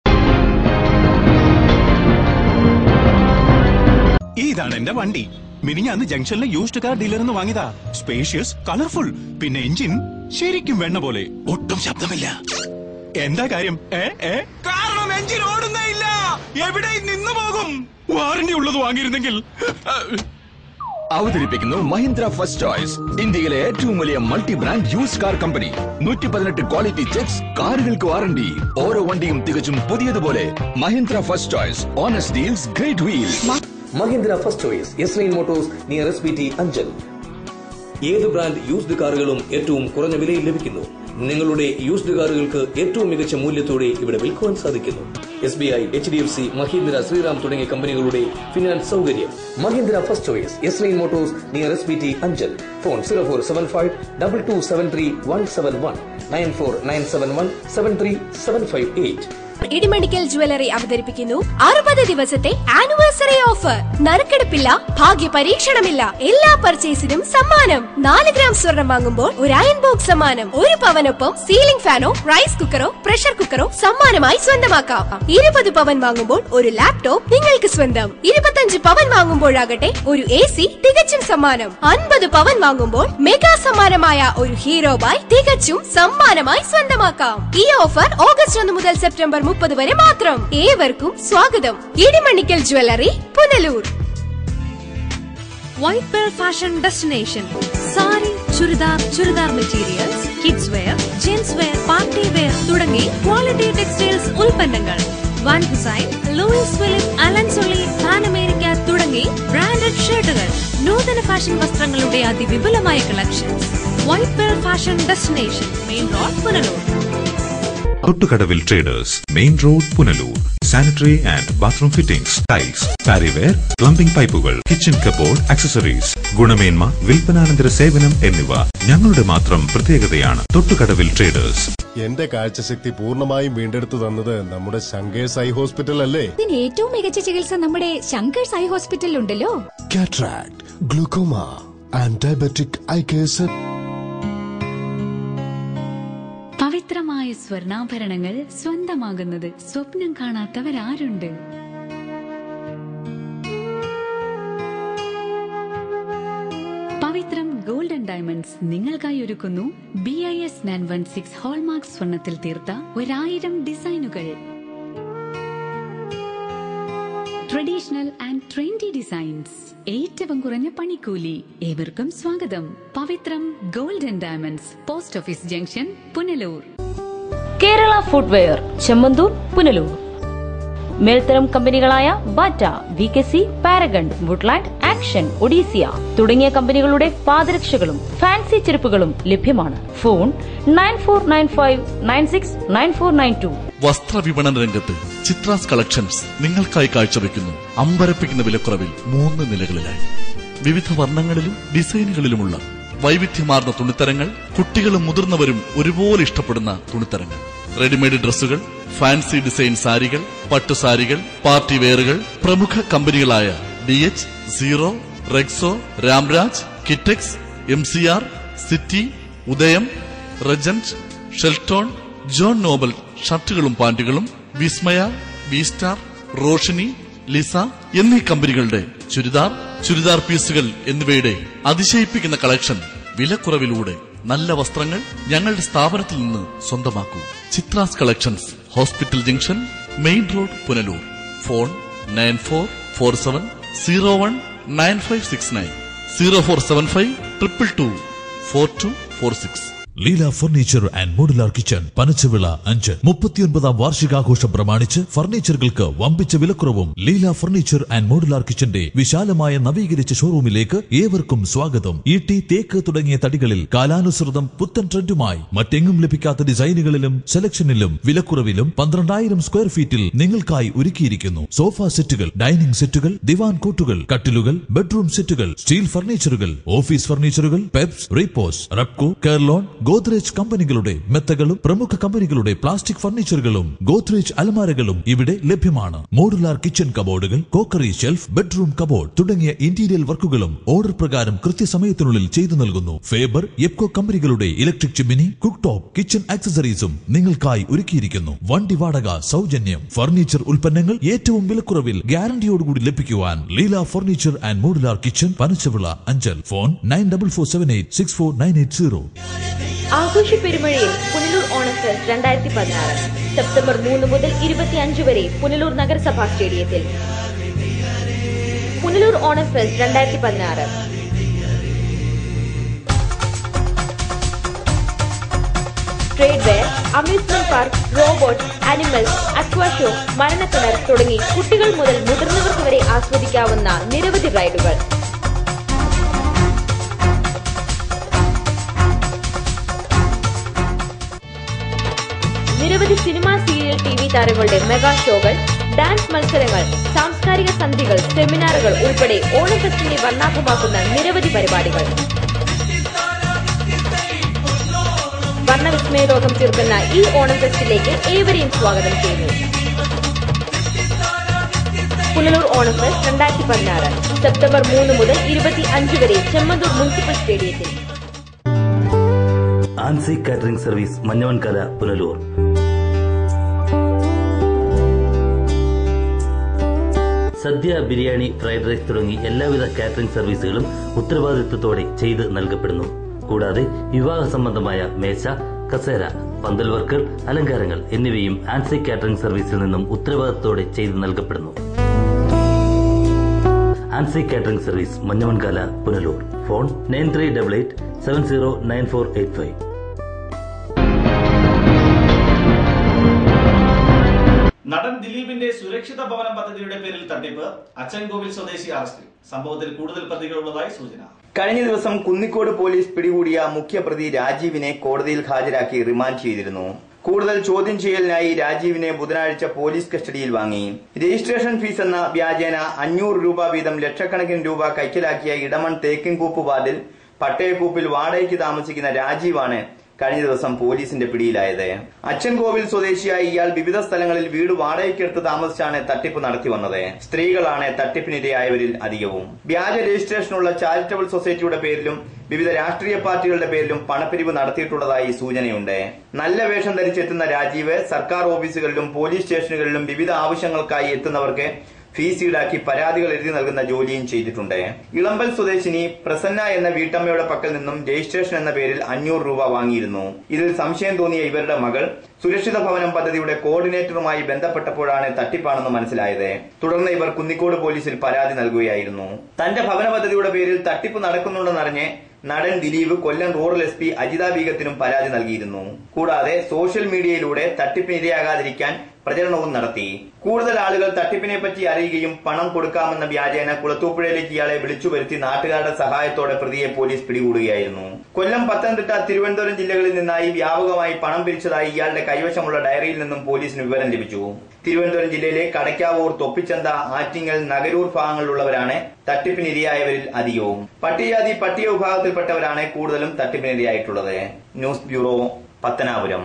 ഇതാണ് എന്റെ വണ്ടി മിനിഞ്ഞാന്ന് ജംഗ്ഷനിലെ യൂസ്ഡ് കാർ ഡീലറിൽ നിന്ന് വാങ്ങിയതാ സ്പേഷ്യസ് കളർഫുൾ പിന്നെ എഞ്ചിൻ ശരിക്കും വെണ്ണ പോലെ ഒട്ടും ശബ്ദമില്ല എന്താ കാര്യം ഏ ഏ കാരണം എഞ്ചിൻ ഓടുന്നേ ഇല്ല എവിടെ നിന്നു പോകും വാറന്റി ഉള്ളത് വാങ്ങിയിരുന്നെങ്കിൽ അവതരിപ്പിക്കുന്നു മഹീന്ദ്ര ഫസ്റ്റ് ചോയ്സ് ഇന്ത്യയിലെ ഏറ്റവും വലിയ multi brand use car company നൂറ്റി പതിനെട്ട് ക്വാളിറ്റി ചെക്സ് കാറുകൾക്ക് വാറണ്ടി ഓരോ വണ്ടിയും തികച്ചും പുതിയതുപോലെ Mahindra first choice honest deals great wheels Mahindra first choice S line motors near S P T Anchal ഏത് ബ്രാൻഡ് യൂസ്ഡ് കാറുകളും ഏറ്റവും കുറഞ്ഞ വിലയിൽ ലഭിക്കുന്നു നിങ്ങളുടെ യൂസ്ഡ് കാറുകൾക്ക് ഏറ്റവും മികച്ച മൂല്യത്തോടെ ഇവിടെ വിൽക്കുവാൻ സാധിക്കുന്നു S B I H D F C Mahindra Shriram തുടങ്ങിയ കമ്പനികളുടെ ഫിനാൻസ് സൗകര്യം Mahindra first choice S line motors near S P T Anchal phone zero four seven five double two seven three one seven one nine four nine seven one seven three seven five eight Idimanickal jewellery അവതരിപ്പിക്കുന്നു അറുപത് ദിവസത്തെ anniversary offer നറുക്കെടുപ്പില്ല ഭാഗ്യ പരീക്ഷണമില്ല എല്ലാ പർച്ചേസിനും സമ്മാനം നാല് gram സ്വർണം വാങ്ങുമ്പോൾ ഒരു അയൺ ബോക്സ് സമ്മാനം ഒരു പവനൊപ്പം സീലിംഗ് ഫാനോ റൈസ് കുക്കറോ പ്രഷർ കുക്കറോ സമ്മാനമായി സ്വന്തമാക്കാം ഇരുപത് പവൻ വാങ്ങുമ്പോൾ ഒരു ലാപ്ടോപ്പ് നിങ്ങൾക്ക് സ്വന്തം ഇരുപത്തഞ്ച് പവൻ വാങ്ങുമ്പോഴാകട്ടെ ഒരു എ സി തികച്ചും സമ്മാനം അൻപത് പവൻ വാങ്ങുമ്പോൾ മെഗാ സമ്മാനമായ ഒരു ഹീറോ ബൈക്ക് തികച്ചും സമ്മാനമായി സ്വന്തമാക്കാം ഈ ഓഫർ ഓഗസ്റ്റ് ഒന്ന് മുതൽ സെപ്റ്റംബർ മുപ്പത് വരെ മാത്രം ഏവർക്കും സ്വാഗതം Idimanickal jewellery Punalur white pearl fashion destination sari churidar churidar materials kids wear gents wear party wear തുടങ്ങി ക്വാളിറ്റി ടെക്സ്റ്റൈൽസ് ഉൽപ്പന്നങ്ങൾ Van Heusen Louis Philippe Allen Solly Pan America തുടങ്ങി ബ്രാൻഡഡ് ഷർട്ടുകൾ നൂതന ഫാഷൻ വസ്ത്രങ്ങളുടെ അതിവിപുലമായ collections white pearl fashion destination main road Punalur Thottukadavil traders main road Punalur sanitary and bathroom fittings tiles Parryware plumbing പൈപ്പുകൾ kitchen cupboard accessories ഗുണമേന്മ വിൽപ്പനാനന്തര സേവനം എന്നിവ ഞങ്ങളുടെ മാത്രം പ്രത്യേകതയാണ് തൊട്ടുകടവിൽ ട്രേഡേഴ്സ് എന്റെ കാഴ്ചശക്തി പൂർണ്ണമായും വീണ്ടെടുത്തു തന്നത് നമ്മുടെ ശങ്കേഴ്സ് ഐ ഹോസ്പിറ്റൽ അല്ലേ ഇതിന് ഏറ്റവും മികച്ച ചികിത്സ നമ്മുടെ ശങ്കേഴ്സ് ഐ ഹോസ്പിറ്റലിൽ ഉണ്ടല്ലോ cataract glaucoma and diabetic eye case പവിത്രമായ സ്വർണ്ണാഭരണങ്ങൾ സ്വന്തമാകുന്നത് സ്വപ്നം കാണാത്തവരാരുണ്ട് പവിത്രം ഗോൾഡൻ ഡയമണ്ട്സ് നിങ്ങൾക്കായി ഒരുക്കുന്നു B I S nine one six hallmark സ്വർണത്തിൽ തീർത്ത ഒരായിരം ഡിസൈനുകൾ ട്രഡീഷണൽ ആൻഡ് ട്രെൻഡി ഡിസൈൻസ് ഏറ്റവും കുറഞ്ഞ പണിക്കൂലി ഏവർക്കും സ്വാഗതം Pavithram golden diamonds post office junction Punalur Kerala footwear Chemmanthur Punalur മേൽത്തരം കമ്പനികളായ Bata V K C Paragon Woodland Action ഒഡീസിയ തുടങ്ങിയ കമ്പനികളുടെ പാദരക്ഷകളും ഫാൻസി ചെരുപ്പുകളും ലഭ്യമാണ് phone nine four nine five nine six nine four nine two വസ്ത്രവിപണന രംഗത്ത് ചിത്രാസ് കളക്ഷൻസ് നിങ്ങൾക്കായി കാഴ്ചവെക്കുന്നു അമ്പരപ്പിക്കുന്ന വിലക്കുറവിൽ മൂന്ന് നിലകളിലായി വിവിധ വർണ്ണങ്ങളിലും ഡിസൈനുകളിലുമുള്ള വൈവിധ്യമാർന്ന തുണിത്തരങ്ങൾ കുട്ടികളും മുതിർന്നവരും ഒരുപോലെ ഇഷ്ടപ്പെടുന്ന തുണിത്തരങ്ങൾ റെഡിമെയ്ഡ് ഡ്രസ്സുകൾ ഫാൻസി ഡിസൈൻ സാരികൾ പട്ടുസാരികൾ പാർട്ടി വെയറുകൾ പ്രമുഖ കമ്പനികളായ D H zero Rexo Ramraj Kitex M C R city Udayam റജന്റ് Shelton John Noble ഷർട്ടുകളും പാന്റുകളും വിസ്മയ വിസ്റ്റാർ റോഷിനി ലിസ എന്നീ കമ്പനികളുടെ ചുരിദാർ ചുരിദാർ പീസുകൾ എന്നിവയുടെ അതിശയിപ്പിക്കുന്ന കളക്ഷൻ വിലക്കുറവിലൂടെ നല്ല വസ്ത്രങ്ങൾ ഞങ്ങളുടെ സ്ഥാപനത്തിൽ നിന്ന് സ്വന്തമാക്കൂ ചിത്രാസ് collections hospital junction main road Punalur phone nine four four seven zero one nine five six nine zero four seven five triple two four two four six Leela furniture and modular kitchen Panachavila അഞ്ച് മുപ്പത്തിയൊൻപതാം വാർഷികാഘോഷം പ്രമാണിച്ച് ഫർണിച്ചറുകൾക്ക് വമ്പിച്ച വിലക്കുറവും ലീല ഫർണിച്ചർ ആൻഡ് മോഡുലാർ കിച്ചന്റെ വിശാലമായ നവീകരിച്ച ഷോറൂമിലേക്ക് ഏവർക്കും സ്വാഗതം ഈട്ടി തേക്ക് തുടങ്ങിയ തടികളിൽ കാലാനുസൃതം പുത്തൻ ട്രെൻഡുമായി മറ്റെങ്ങും ലഭിക്കാത്ത ഡിസൈനുകളിലും സെലക്ഷനിലും വിലക്കുറവിലും പന്ത്രണ്ടായിരം സ്ക്വയർ ഫീറ്റിൽ നിങ്ങൾക്കായി ഒരുക്കിയിരിക്കുന്നു സോഫ സെറ്റുകൾ ഡൈനിങ് സെറ്റുകൾ ദിവാൻ കോട്ടുകൾ കട്ടിലുകൾ ബെഡ്റൂം സെറ്റുകൾ സ്റ്റീൽ ഫർണിച്ചറുകൾ ഓഫീസ് ഫർണിച്ചറുകൾ Peps Repose Repco Kurlon Godrej കമ്പനികളുടെ മെത്തകളും പ്രമുഖ കമ്പനികളുടെ പ്ലാസ്റ്റിക് ഫർണിച്ചറുകളും ഗോദ്രേജ് അലമാരകളും ഇവിടെ ലഭ്യമാണ് മോഡുലാർ കിച്ചൺ കബോർഡുകൾ കോക്കറി ഷെൽഫ് ബെഡ്റൂം കബോർഡ് തുടങ്ങിയ ഇന്റീരിയർ വർക്കുകളും ഓർഡർ പ്രകാരം കൃത്യസമയത്തിനുള്ളിൽ ചെയ്തു നൽകുന്നു ഫേബർ എപ്കോ കമ്പനികളുടെ electric chimney cook top kitchen ആക്സസറീസും നിങ്ങൾക്കായി ഒരുക്കിയിരിക്കുന്നു വണ്ടി വാടക സൗജന്യം ഫർണിച്ചർ ഉൽപ്പന്നങ്ങൾ ഏറ്റവും വിലക്കുറവിൽ ഗ്യാരണ്ടിയോടുകൂടി ലഭിക്കുവാൻ Leela furniture and modular kitchen Panachavila Anchal phone nine double four seven eight six four nine eight zero ആഘോഷ പെരുമഴയിൽ പുനലൂർ ഓണം ഫെസ്റ്റ് രണ്ടായിരത്തി പതിനാറ് സെപ്റ്റംബർ മൂന്ന് മുതൽ ഇരുപത്തിയഞ്ച് വരെ പുനലൂർ നഗരസഭാ സ്റ്റേഡിയത്തിൽ പുനലൂർ ഓണം ഫെസ്റ്റ് രണ്ടായിരത്തി പതിനാറ് trade wear amusement park robot animals aqua show മരണക്കിണർ തുടങ്ങി കുട്ടികൾ മുതൽ മുതിർന്നവർക്ക് വരെ ആസ്വദിക്കാവുന്ന നിരവധി റൈഡുകൾ നിരവധി സിനിമാ സീരിയൽ ടി വി താരങ്ങളുടെ മെഗാ ഷോകൾ ഡാൻസ് മത്സരങ്ങൾ സാംസ്കാരിക സന്ധികൾ സെമിനാറുകൾ ഉൾപ്പെടെ ഓണം ഫെസ്റ്റിനെ വർണ്ണാഭമാക്കുന്ന നിരവധി പരിപാടികൾ വർണ്ണവിസ്മയ ലോകം തീർക്കുന്ന ഈ ഓണം ഫെസ്റ്റിലേക്ക് ഏവരെയും സ്വാഗതം ചെയ്യുന്നു പുനലൂർ ഓണം ഫെസ്റ്റ് രണ്ടായിരത്തി പതിനാറ് സെപ്റ്റംബർ മൂന്ന് മുതൽ ഇരുപത്തി അഞ്ച് വരെ ചെമ്മന്തൂർ മുനിസിപ്പൽ സ്റ്റേഡിയത്തിൽ Ancy catering service Manjavankala Punalur sadya biryani fried rice തുടങ്ങി എല്ലാവിധ കാറ്ററിംഗ് സർവീസുകളും ഉത്തരവാദിത്വത്തോടെ ചെയ്ത് നൽകപ്പെടുന്നു കൂടാതെ വിവാഹ സംബന്ധമായ മേശ കസേര പന്തൽ വർക്കുകൾ അലങ്കാരങ്ങൾ എന്നിവയും ആൻസി കാറ്ററിംഗ് സർവീസിൽ നിന്നും ഉത്തരവാദിത്തത്തോടെ ചെയ്ത് നൽകപ്പെടുന്നു Ancy catering service Manjavankala Punalur phone nine three double eight seven zero nine four eight five നടൻ ദിലീപിന്റെ സുരക്ഷിത ഭവനം പദ്ധതിയുടെ പേരിൽ തട്ടിപ്പ് അച്ചൻകോവിൽ സ്വദേശി അറസ്റ്റിൽ സംഭവത്തിൽ കൂടുതൽ പ്രതികളുള്ളതായി സൂചന കഴിഞ്ഞ ദിവസം കുന്നിക്കോട് പോലീസ് പിടികൂടിയ മുഖ്യപ്രതി രാജീവിനെ കോടതിയിൽ ഹാജരാക്കി റിമാൻഡ് ചെയ്തിരുന്നു കൂടുതൽ ചോദ്യം ചെയ്യലിനായി രാജീവിനെ ബുധനാഴ്ച പോലീസ് കസ്റ്റഡിയിൽ വാങ്ങി രജിസ്ട്രേഷൻ ഫീസ് എന്ന വ്യാജേന അഞ്ഞൂറ് രൂപ വീതം ലക്ഷക്കണക്കിന് രൂപ കൈക്കലാക്കിയ ഇടമൺ തേക്കിൻകൂപ്പ് വാർഡിൽ പട്ടയക്കൂപ്പിൽ വാടകയ്ക്ക് താമസിക്കുന്ന രാജീവാണ് കഴിഞ്ഞ ദിവസം പോലീസിന്റെ പിടിയിലായത് അച്ചൻകോവിൽ സ്വദേശിയായ ഇയാൾ വിവിധ സ്ഥലങ്ങളിൽ വീട് വാടകയ്ക്കെടുത്ത് താമസിച്ചാണ് തട്ടിപ്പ് നടത്തി വന്നത് സ്ത്രീകളാണ് തട്ടിപ്പിനിരയായവരിൽ അധികവും വ്യാജ രജിസ്ട്രേഷനുള്ള ചാരിറ്റബിൾ സൊസൈറ്റിയുടെ പേരിലും വിവിധ രാഷ്ട്രീയ പാർട്ടികളുടെ പേരിലും പണപ്പിരിവ് നടത്തിയിട്ടുള്ളതായി സൂചനയുണ്ട് നല്ല വേഷം ധരിച്ചെത്തുന്ന രാജീവ് സർക്കാർ ഓഫീസുകളിലും പോലീസ് സ്റ്റേഷനുകളിലും വിവിധ ആവശ്യങ്ങൾക്കായി എത്തുന്നവർക്ക് ഫീസ് ഈടാക്കി പരാതികൾ എഴുതി നൽകുന്ന ജോലിയും ചെയ്തിട്ടുണ്ട് ഇളമ്പൽ സ്വദേശിനി പ്രസന്ന എന്ന വീട്ടമ്മയുടെ പക്കൽ നിന്നും രജിസ്ട്രേഷൻ എന്ന പേരിൽ അഞ്ഞൂറ് രൂപ വാങ്ങിയിരുന്നു ഇതിൽ സംശയം തോന്നിയ ഇവരുടെ മകൾ സുരക്ഷിത ഭവനം പദ്ധതിയുടെ കോർഡിനേറ്ററുമായി ബന്ധപ്പെട്ടപ്പോഴാണ് തട്ടിപ്പാണെന്ന് മനസ്സിലായത് തുടർന്ന് ഇവർ കുന്നിക്കോട് പോലീസിൽ പരാതി നൽകുകയായിരുന്നു തന്റെ ഭവന പദ്ധതിയുടെ പേരിൽ തട്ടിപ്പ് നടക്കുന്നുണ്ടെന്നറിഞ്ഞ് നടൻ Dileep Kollam rural S P Ajitha ബീഗത്തിനും പരാതി നൽകിയിരുന്നു കൂടാതെ സോഷ്യൽ മീഡിയയിലൂടെ തട്ടിപ്പിനിരയാകാതിരിക്കാൻ പ്രചരണവും നടത്തി കൂടുതൽ ആളുകൾ തട്ടിപ്പിനെ പറ്റി അറിയുകയും പണം കൊടുക്കാമെന്ന വ്യാജേന കുളത്തൂപ്പുഴയിലേക്ക് ഇയാളെ വിളിച്ചു വരുത്തി നാട്ടുകാരുടെ സഹായത്തോടെ പ്രതിയെ പോലീസ് പിടികൂടുകയായിരുന്നു കൊല്ലം പത്തനംതിട്ട തിരുവനന്തപുരം ജില്ലകളിൽ നിന്നായി വ്യാപകമായി പണം പിരിച്ചതായി ഇയാളുടെ കൈവശമുള്ള ഡയറിയിൽ നിന്നും പോലീസിന് വിവരം ലഭിച്ചു തിരുവനന്തപുരം ജില്ലയിലെ കടയ്ക്കാവൂർ തൊപ്പിച്ചന്ത ആറ്റിങ്ങൽ നഗരൂർ ഭാഗങ്ങളിലുള്ളവരാണ് തട്ടിപ്പിനിരയായവരിൽ അധികവും പട്ടികജാതി പട്ടിക വിഭാഗത്തിൽപ്പെട്ടവരാണ് കൂടുതലും തട്ടിപ്പിനിരയായിട്ടുള്ളത് ന്യൂസ് ബ്യൂറോ പത്തനാപുരം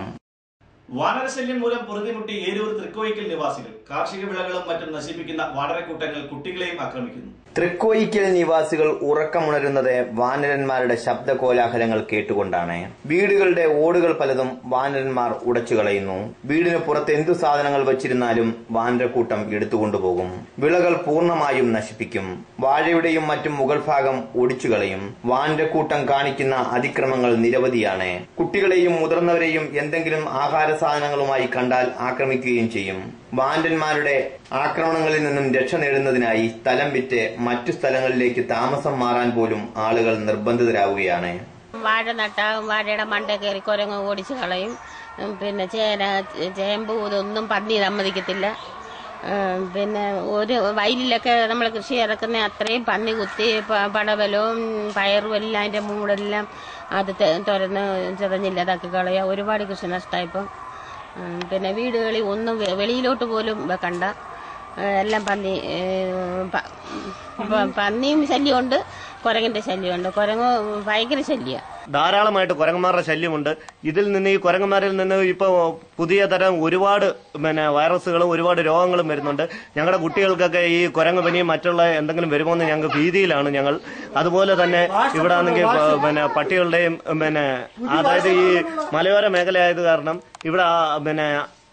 വാനരശല്യം മൂലം പൊറുതിമുട്ടി ഏരൂർ തൃക്കോയിക്കൽ നിവാസികൾ കാർഷിക വിളകളും മറ്റും നശിപ്പിക്കുന്ന വാനരക്കൂട്ടങ്ങൾ കുട്ടികളെയും ആക്രമിക്കുന്നു തൃക്കോയിക്കൽ നിവാസികൾ ഉറക്കമുണരുന്നത് വാനരന്മാരുടെ ശബ്ദ കോലാഹലങ്ങൾ കേട്ടുകൊണ്ടാണ് വീടുകളുടെ ഓടുകൾ പലതും വാനരന്മാർ ഉടച്ചു കളയുന്നു വീടിന് പുറത്ത് എന്തു സാധനങ്ങൾ വച്ചിരുന്നാലും വാനരക്കൂട്ടം എടുത്തുകൊണ്ടുപോകും വിളകൾ പൂർണ്ണമായും നശിപ്പിക്കും വാഴയുടെയും മറ്റും മുകൾ ഭാഗം ഒടിച്ചു കളയും വാനരക്കൂട്ടം കാണിക്കുന്ന അതിക്രമങ്ങൾ നിരവധിയാണ് കുട്ടികളെയും മുതിർന്നവരെയും എന്തെങ്കിലും ആഹാര സാധനങ്ങളുമായി കണ്ടാൽ ആക്രമിക്കുകയും ചെയ്യും വാൻഡന്മാരുടെ ആക്രമണങ്ങളിൽ നിന്നും രക്ഷ നേടുന്നതിനായി സ്ഥലം വിറ്റ് മറ്റു സ്ഥലങ്ങളിലേക്ക് താമസം മാറാൻ പോലും ആളുകൾ നിർബന്ധിതരാവുകയാണ് വാഴ നട്ട വാഴയുടെ മണ്ട കയറി കുരങ്ങ് ഓടിച്ച് കളയും ഉം, പിന്നെ ചേന ചേമ്പ് ഇതൊന്നും പന്നി സമ്മതിക്കത്തില്ല ഉം, പിന്നെ ഒരു വയലിലൊക്കെ നമ്മൾ കൃഷി ഇറക്കുന്ന അത്രയും പന്നി കുത്തി പ- പടവലവും പയറും എല്ലാം അതിൻ്റെ മൂടെല്ലാം അത് തെ- തുറന്ന് ചിതഞ്ഞില്ലാതാക്കി കളയുക ഒരുപാട് കൃഷി നഷ്ടമായിപ്പം ഉം, പിന്നെ വീടുകളിൽ ഒന്നും വെ- വെളിയിലോട്ട് പോലും വെക്കണ്ട ഏഹ് എല്ലാം പന്നി ഏഹ് പ- പ- പന്നിയും ശല്യമുണ്ട് കുരങ്ങിന്റെ ശല്യമുണ്ട് കുരങ്ങ് ഭയങ്കര ശല്യ ധാരാളമായിട്ട് കുരങ്ങന്മാരുടെ ശല്യമുണ്ട് ഇതിൽ നിന്ന് ഈ കുരങ്ങന്മാരിൽ നിന്ന് ഇപ്പോൾ പുതിയ തരം ഒരുപാട് പിന്നെ വൈറസുകളും ഒരുപാട് രോഗങ്ങളും വരുന്നുണ്ട് ഞങ്ങളുടെ കുട്ടികൾക്കൊക്കെ ഈ കുരങ്ങ് പനിയും മറ്റുള്ള എന്തെങ്കിലും വരുമോ എന്ന് ഞങ്ങൾക്ക് ഭീതിയിലാണ് ഞങ്ങൾ അതുപോലെ തന്നെ ഇവിടെ ആണെങ്കിൽ പ- പിന്നെ പട്ടികളുടെയും പിന്നെ അതായത് ഈ മലയോര മേഖലയായത് കാരണം ഇവിടെ ആ, പിന്നെ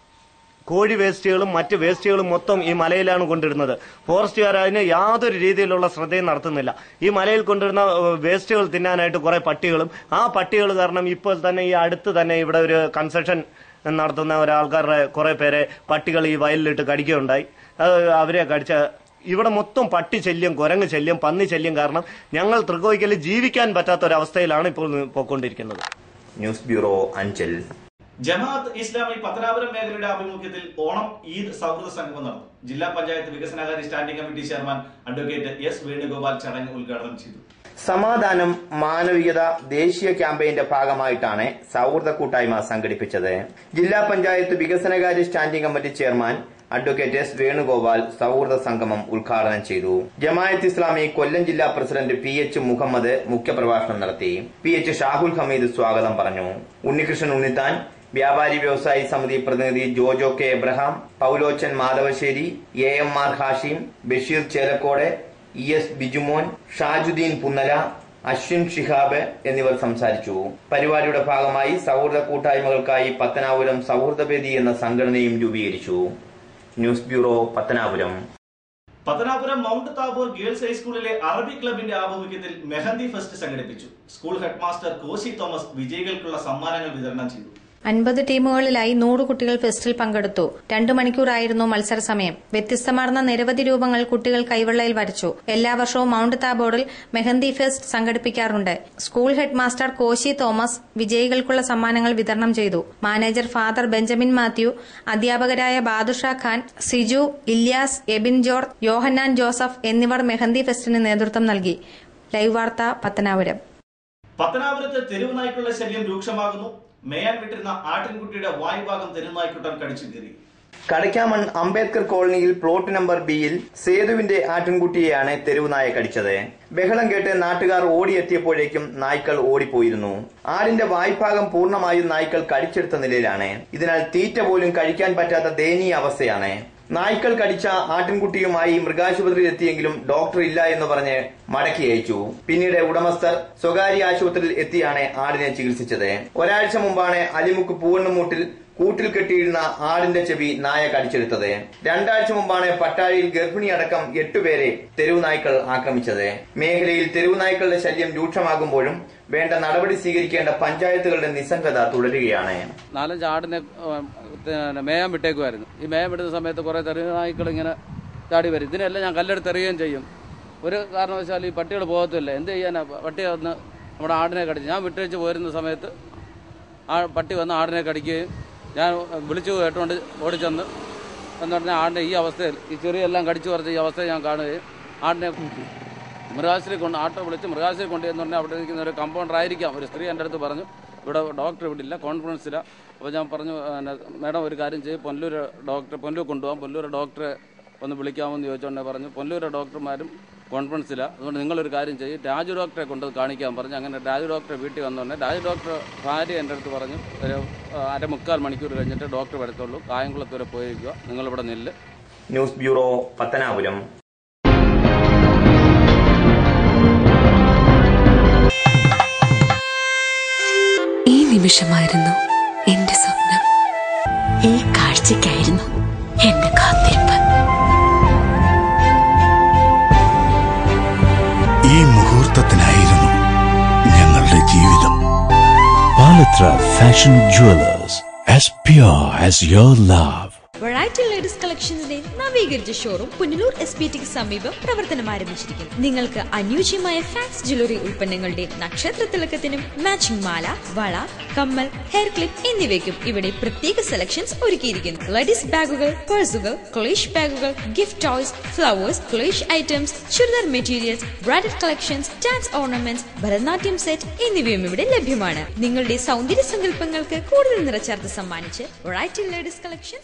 കോഴി വേസ്റ്റുകളും മറ്റ് വേസ്റ്റുകളും മൊത്തം ഈ മലയിലാണ് കൊണ്ടിരുന്നത് ഫോറസ്റ്റുകാർ അതിന് യാതൊരു രീതിയിലുള്ള ശ്രദ്ധയും നടത്തുന്നില്ല ഈ മലയിൽ കൊണ്ടിരുന്ന ഏഹ്, വേസ്റ്റുകൾ തിന്നാനായിട്ട് കുറെ പട്ടികളും ആ പട്ടികൾ കാരണം ഇപ്പോൾ തന്നെ ഈ അടുത്ത് തന്നെ ഇവിടെ ഒരു കൺസ്ട്രക്ഷൻ നടത്തുന്ന ഒരാൾക്കാരുടെ കുറെ പേരെ പട്ടികൾ ഈ വയലിലിട്ട് കടിക്കുകയുണ്ടായി അത് അവരെ കടിച്ച ഇവിടെ മൊത്തം പട്ടി ശല്യം കുരങ്ങ് ശല്യം പന്നി ശല്യം കാരണം ഞങ്ങൾ തൃക്കോയ്ക്കൽ ജീവിക്കാൻ പറ്റാത്ത ഒരവസ്ഥയിലാണ് ഇപ്പോൾ പോയിക്കൊണ്ടിരിക്കുന്നത് ന്യൂസ് ബ്യൂറോ അഞ്ചൽ ജമാഅത്ത് ഇസ്ലാമി പത്തനാപുരം മേഖലയുടെ ആഭിമുഖ്യത്തിൽ ഓണം ഈദ് സൗഹൃദ സംഗമം നടന്നു ജില്ലാ പഞ്ചായത്ത് വികസനകാര്യ standing committee chairman advocate S Venugopal ചടങ്ങ് ഉദ്ഘാടനം ചെയ്തു സമാധാനം മാനവികത ദേശീയ ക്യാമ്പയിന്റെ ഭാഗമായിട്ടാണ് സൗഹൃദ കൂട്ടായ്മ സംഘടിപ്പിച്ചത് ജില്ലാ പഞ്ചായത്ത് വികസനകാര്യ standing committee chairman advocate S Venugopal സൗഹൃദ സംഗമം ഉദ്ഘാടനം ചെയ്തു ജമായത്ത് ഇസ്ലാമി കൊല്ലം ജില്ലാ പ്രസിഡന്റ് പി എച്ച് മുഹമ്മദ് മുഖ്യപ്രഭാഷണം നടത്തി പി എച്ച് ഷാഹുൽ ഹമീദ് സ്വാഗതം പറഞ്ഞു ഉണ്ണികൃഷ്ണൻ ഉണ്ണിത്താൻ വ്യാപാരി വ്യവസായി സമിതി പ്രതിനിധി Jojo K Abraham Paulochan Madhavassery A M R Hashim Basheer Chelakode E S Bijumon Shajudeen Punnala Aswin Shihab എന്നിവർ സംസാരിച്ചു പരിപാടിയുടെ ഭാഗമായി സൗഹൃദ കൂട്ടായ്മകൾക്കായി പത്തനാപുരം സൗഹൃദവേദി എന്ന സംഘടനയും രൂപീകരിച്ചു news bureau Pathanapuram Pathanapuram Mount Tabor girls ഹൈസ്കൂളിലെ അറബി ക്ലബിന്റെ ആഭിമുഖ്യത്തിൽ മെഹന്തി ഫെസ്റ്റ് സംഘടിപ്പിച്ചു സ്കൂൾ ഹെഡ്മാസ്റ്റർ കോശി തോമസ് വിജയികൾക്കുള്ള സമ്മാനങ്ങൾ വിതരണം ചെയ്തു അൻപത് ടീമുകളിലായി നൂറ് കുട്ടികൾ ഫെസ്റ്റിൽ പങ്കെടുത്തു രണ്ടു മണിക്കൂറായിരുന്നു മത്സര സമയം വ്യത്യസ്തമാർന്ന നിരവധി രൂപങ്ങൾ കുട്ടികൾ കൈവെള്ളയിൽ വരച്ചു എല്ലാ വർഷവും മൗണ്ട് താബോർഡിൽ മെഹന്തി ഫെസ്റ്റ് സംഘടിപ്പിക്കാറുണ്ട് school head master Koshy Thomas വിജയികൾക്കുള്ള സമ്മാനങ്ങൾ വിതരണം ചെയ്തു മാനേജർ ഫാദർ ബെഞ്ചമിൻ മാത്യു അധ്യാപകരായ ബാദുഷാ ഖാൻ സിജു ഇല്യാസ് എബിൻ ജോർജ് യോഹന്നാൻ ജോസഫ് എന്നിവർ മെഹന്തി ഫെസ്റ്റിന് നേതൃത്വം നൽകി ലൈവ് വാർത്ത പത്തനാപുരം പത്തനാപുരത്ത് തെരുവ് നായ്ക്കളുടെ ശല്യം രൂക്ഷമാകുന്നു മേയാൻ വിട്ടിരുന്ന ആട്ടിൻകുട്ടിയുടെ വായുഭാഗം തെരുവ് നായ്ക്കുട്ടൻ കടിച്ചു കീറി കടയ്ക്കാമൺ അംബേദ്കർ കോളനിയിൽ പ്ലോട്ട് നമ്പർ ബിയിൽ സേതുവിന്റെ ആട്ടിൻകുട്ടിയെയാണ് തെരുവ് നായ കടിച്ചത് ബഹളം കേട്ട് നാട്ടുകാർ ഓടിയെത്തിയപ്പോഴേക്കും നായ്ക്കൾ ഓടിപ്പോയിരുന്നു ആടിന്റെ വായ്ഭാഗം പൂർണ്ണമായും നായ്ക്കൾ കടിച്ചെടുത്ത നിലയിലാണ് ഇതിനാൽ തീറ്റ പോലും കഴിക്കാൻ പറ്റാത്ത ദയനീയ അവസ്ഥയാണ് നായ്ക്കൾ കടിച്ച ആട്ടിൻകുട്ടിയുമായി മൃഗാശുപത്രിയിൽ എത്തിയെങ്കിലും ഡോക്ടർ ഇല്ല എന്ന് പറഞ്ഞ് മടക്കി അയച്ചു പിന്നീട് ഉടമസ്ഥർ സ്വകാര്യ ആശുപത്രിയിൽ എത്തിയാണ് ആടിനെ ചികിത്സിച്ചത് ഒരാഴ്ച മുമ്പാണ് അലിമുക്ക് പൂവണ്ണുമൂട്ടിൽ കൂട്ടിൽ കെട്ടിയിരുന്ന ആടിന്റെ ചെവി നായ കടിച്ചെടുത്തത് രണ്ടാഴ്ച മുമ്പാണ് പട്ടാഴിയിൽ ഗർഭിണി അടക്കം എട്ടുപേരെ തെരുവ് നായ്ക്കൾ ആക്രമിച്ചത് മേഖലയിൽ തെരുവ് നായ്ക്കളുടെ ശല്യം രൂക്ഷമാകുമ്പോഴും വേണ്ട നടപടി സ്വീകരിക്കേണ്ട പഞ്ചായത്തുകളുടെ നിസ്സംഗത തുടരുകയാണ് നാലഞ്ച് ആടിനെ ഏഹ്, പിന്നെ മേയാൻ വിട്ടേക്കുമായിരുന്നു ഈ മേയാൻ വിടുന്ന സമയത്ത് കുറേ തെരുവ് നായ്ക്കൾ ഇങ്ങനെ ചാടി വരും ഇതിനെല്ലാം ഞാൻ കല്ലെടുത്ത് എറിയുകയും ചെയ്യും ഒരു കാരണവശാലും ഈ പട്ടികൾ പോകത്തില്ല എന്ത് ചെയ്യാനാ പട്ടി വന്ന് നമ്മുടെ ആടിനെ കടിച്ചു ഞാൻ വിട്ടേച്ച് പോരുന്ന സമയത്ത് ആ പട്ടി വന്ന് ആടിനെ കടിക്കുകയും ഞാൻ വിളിച്ചു കേട്ടുകൊണ്ട് ഓടിച്ചെന്ന് എന്ന് പറഞ്ഞാൽ ആടിനെ ഈ അവസ്ഥയിൽ ഈ ചെറിയെല്ലാം കടിച്ചു പറിച്ച ഈ അവസ്ഥയിൽ ഞാൻ കാണുകയും ആടിനെ മൃഗാശുപത്രി കൊണ്ട് ആട്ടോ വിളിച്ച് മൃഗാശുപത്രി കൊണ്ടുവന്ന് പറഞ്ഞാൽ അവിടെ ഇരിക്കുന്ന ഒരു കമ്പൗണ്ടർ ആയിരിക്കാം ഒരു സ്ത്രീ എൻ്റെ അടുത്ത് പറഞ്ഞു ഇവിടെ ഡോക്ടർ ഇവിടെ ഇല്ല കോൺഫറൻസില്ല അപ്പോൾ ഞാൻ പറഞ്ഞു പിന്നെ, മാഡം ഒരു കാര്യം ചെയ്യും പൊല്ലൂർ ഡോക്ടറെ പൊല്ലൂർ കൊണ്ടുപോകാം പൊല്ലൂർ ഡോക്ടറെ ഒന്ന് വിളിക്കാമെന്ന് ചോദിച്ചുകൊണ്ട് പറഞ്ഞു പൊല്ലൂർ ഡോക്ടർമാരും കോൺഫറൻസില്ല അതുകൊണ്ട് നിങ്ങളൊരു കാര്യം ചെയ്യും രാജു ഡോക്ടറെ കൊണ്ട് കാണിക്കാൻ പറഞ്ഞു അങ്ങനെ രാജു ഡോക്ടറെ വീട്ടിൽ വന്നോണ്ട് രാജു ഡോക്ടർ ഭാര്യ എൻ്റെ അടുത്ത് പറഞ്ഞു ഒരു ആ, അരമുക്കാൽ മണിക്കൂർ കഴിഞ്ഞിട്ട് ഡോക്ടർ വരത്തുള്ളൂ കായംകുളത്ത് വരെ പോയിരിക്കുക നിങ്ങളിവിടെ നില്ല് ന്യൂസ് ബ്യൂറോ പത്തനാപുരം ഈ നിമിഷമായിരുന്നു എന്റെ സ്വപ്നം ഈ കാഴ്ചയ്ക്കായിരുന്നു എന്റെ കാത്തിരിപ്പ് ഈ മുഹൂർത്തത്തിനായിരുന്നു ഞങ്ങളുടെ ജീവിതം Palathra fashion jewellers as pure as your love Variety right ladies കളക്ഷൻസിന്റെ നവീകരിച്ച ഷോറൂം പുനലൂർ എസ് പി ടിക്ക് സമീപം പ്രവർത്തനം ആരംഭിച്ചിരിക്കുന്നു നിങ്ങൾക്ക് അനുയോജ്യമായ ഫാൻസ് ജ്വല്ലറി ഉൽപ്പന്നങ്ങളുടെ നക്ഷത്ര തിളക്കത്തിനും മാച്ചിംഗ് മാല വള കമ്മൽ ഹെയർ ക്ലിപ്പ് എന്നിവയ്ക്കും ഇവിടെ പ്രത്യേക സെലക്ഷൻസ് ഒരുക്കിയിരിക്കുന്നു ലേഡീസ് ബാഗുകൾ പേഴ്സുകൾ ക്ലേഷ് ബാഗുകൾ ഗിഫ്റ്റ് ടോയ്സ് ഫ്ലവേഴ്സ് ക്ലേഷ് items churidar materials branded collections dance ornaments Bharatanatyam set എന്നിവയും ഇവിടെ ലഭ്യമാണ് നിങ്ങളുടെ സൗന്ദര്യ സങ്കല്പങ്ങൾക്ക് കൂടുതൽ നിറച്ചാർത്ത് സമ്മാനിച്ച് right ladies collections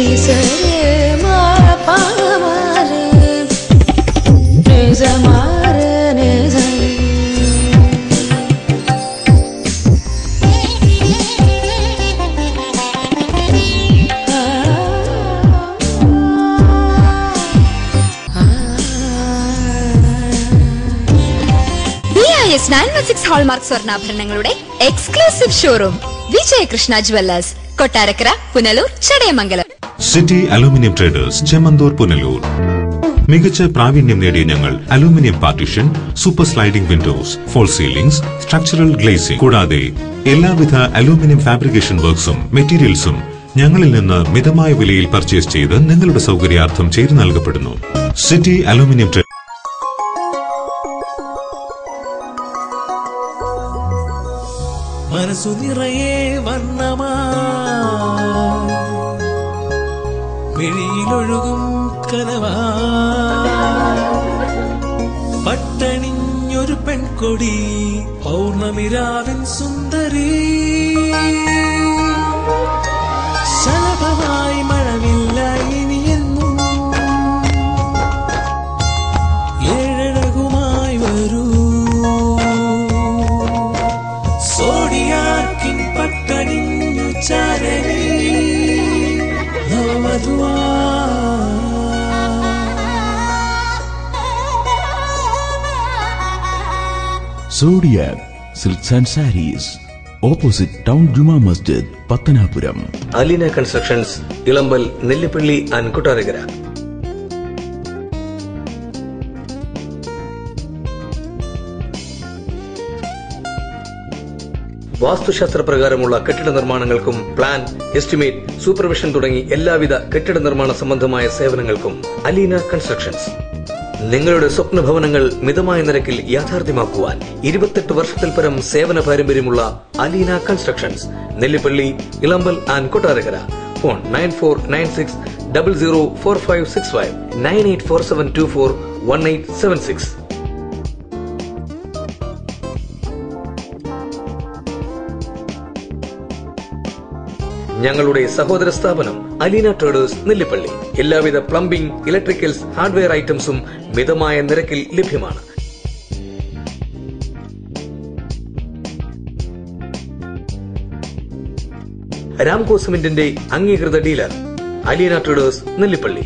B I S nine one six hallmark സ്വർണ്ണാഭരണങ്ങളുടെ exclusive showroom Vijayakrishna jewellers Kottarakkara Punalur Chadayamangalam city aluminium traders Chemmanthur Punalur മികച്ച പ്രാവീണ്യം നേടിയ ഞങ്ങൾ aluminium partition super sliding windows false ceilings structural glazing കൂടാതെ എല്ലാവിധ അലൂമിനിയം ഫാബ്രിക്കേഷൻ വർക്ക്സും മെറ്റീരിയൽസും ഞങ്ങളിൽ നിന്ന് മിതമായ വിലയിൽ പർച്ചേസ് ചെയ്ത് നിങ്ങളുടെ സൗകര്യാർത്ഥം ചെയ്തു നൽകപ്പെടുന്നു സിറ്റി അലൂമിനിയം ട്രേ മനസ്സു നിറയെ വർണ്ണമാ മിഴിയിലൊഴുകും കനവാ പട്ടണിഞ്ഞൊരു പെൺകൊടി പൗർണമിരാവിൻ സുന്ദരി ശലഭമായി മഴവില്ല ഇനിയെന്നും ഏഴഴകുമായി വരൂ സോഡിയാക്കിൻ പട്ടണിഞ്ഞു ചാരണി നവവധുവാ Zodiac silks and sarees opposite town Juma Masjid Pathanapuram Aleena constructions Elampal Nellipally and Kottarakkara വാസ്തുശാസ്ത്ര പ്രകാരമുള്ള കെട്ടിട നിർമ്മാണങ്ങൾക്കും പ്ലാൻ എസ്റ്റിമേറ്റ് സൂപ്പർവിഷൻ തുടങ്ങി എല്ലാവിധ കെട്ടിട നിർമ്മാണ സംബന്ധമായ സേവനങ്ങൾക്കും അലീന കൺസ്ട്രക്ഷൻസ് നിങ്ങളുടെ സ്വപ്ന ഭവനങ്ങൾ മിതമായ നിരക്കിൽ യാഥാർത്ഥ്യമാക്കുവാൻ ഇരുപത്തെട്ട് വർഷത്തിൽ പരം സേവന പാരമ്പര്യമുള്ള Aleena constructions Nellipally Elampal and Kottarakkara phone nine four nine six double zero four five six five nine eight four seven two four one eight seven six ഞങ്ങളുടെ സഹോദര സ്ഥാപനം അലീന ട്രേഡേഴ്സ് നെല്ലിപ്പള്ളി എല്ലാവിധ പ്ലംബിംഗ് ഇലക്ട്രിക്കൽസ് ഹാർഡ്വെയർ ഐറ്റംസും മിതമായ നിരക്കിൽ ലഭ്യമാണ് രാംകോ സിമെന്റിന്റെ അംഗീകൃത dealer Aleena traders Nellipally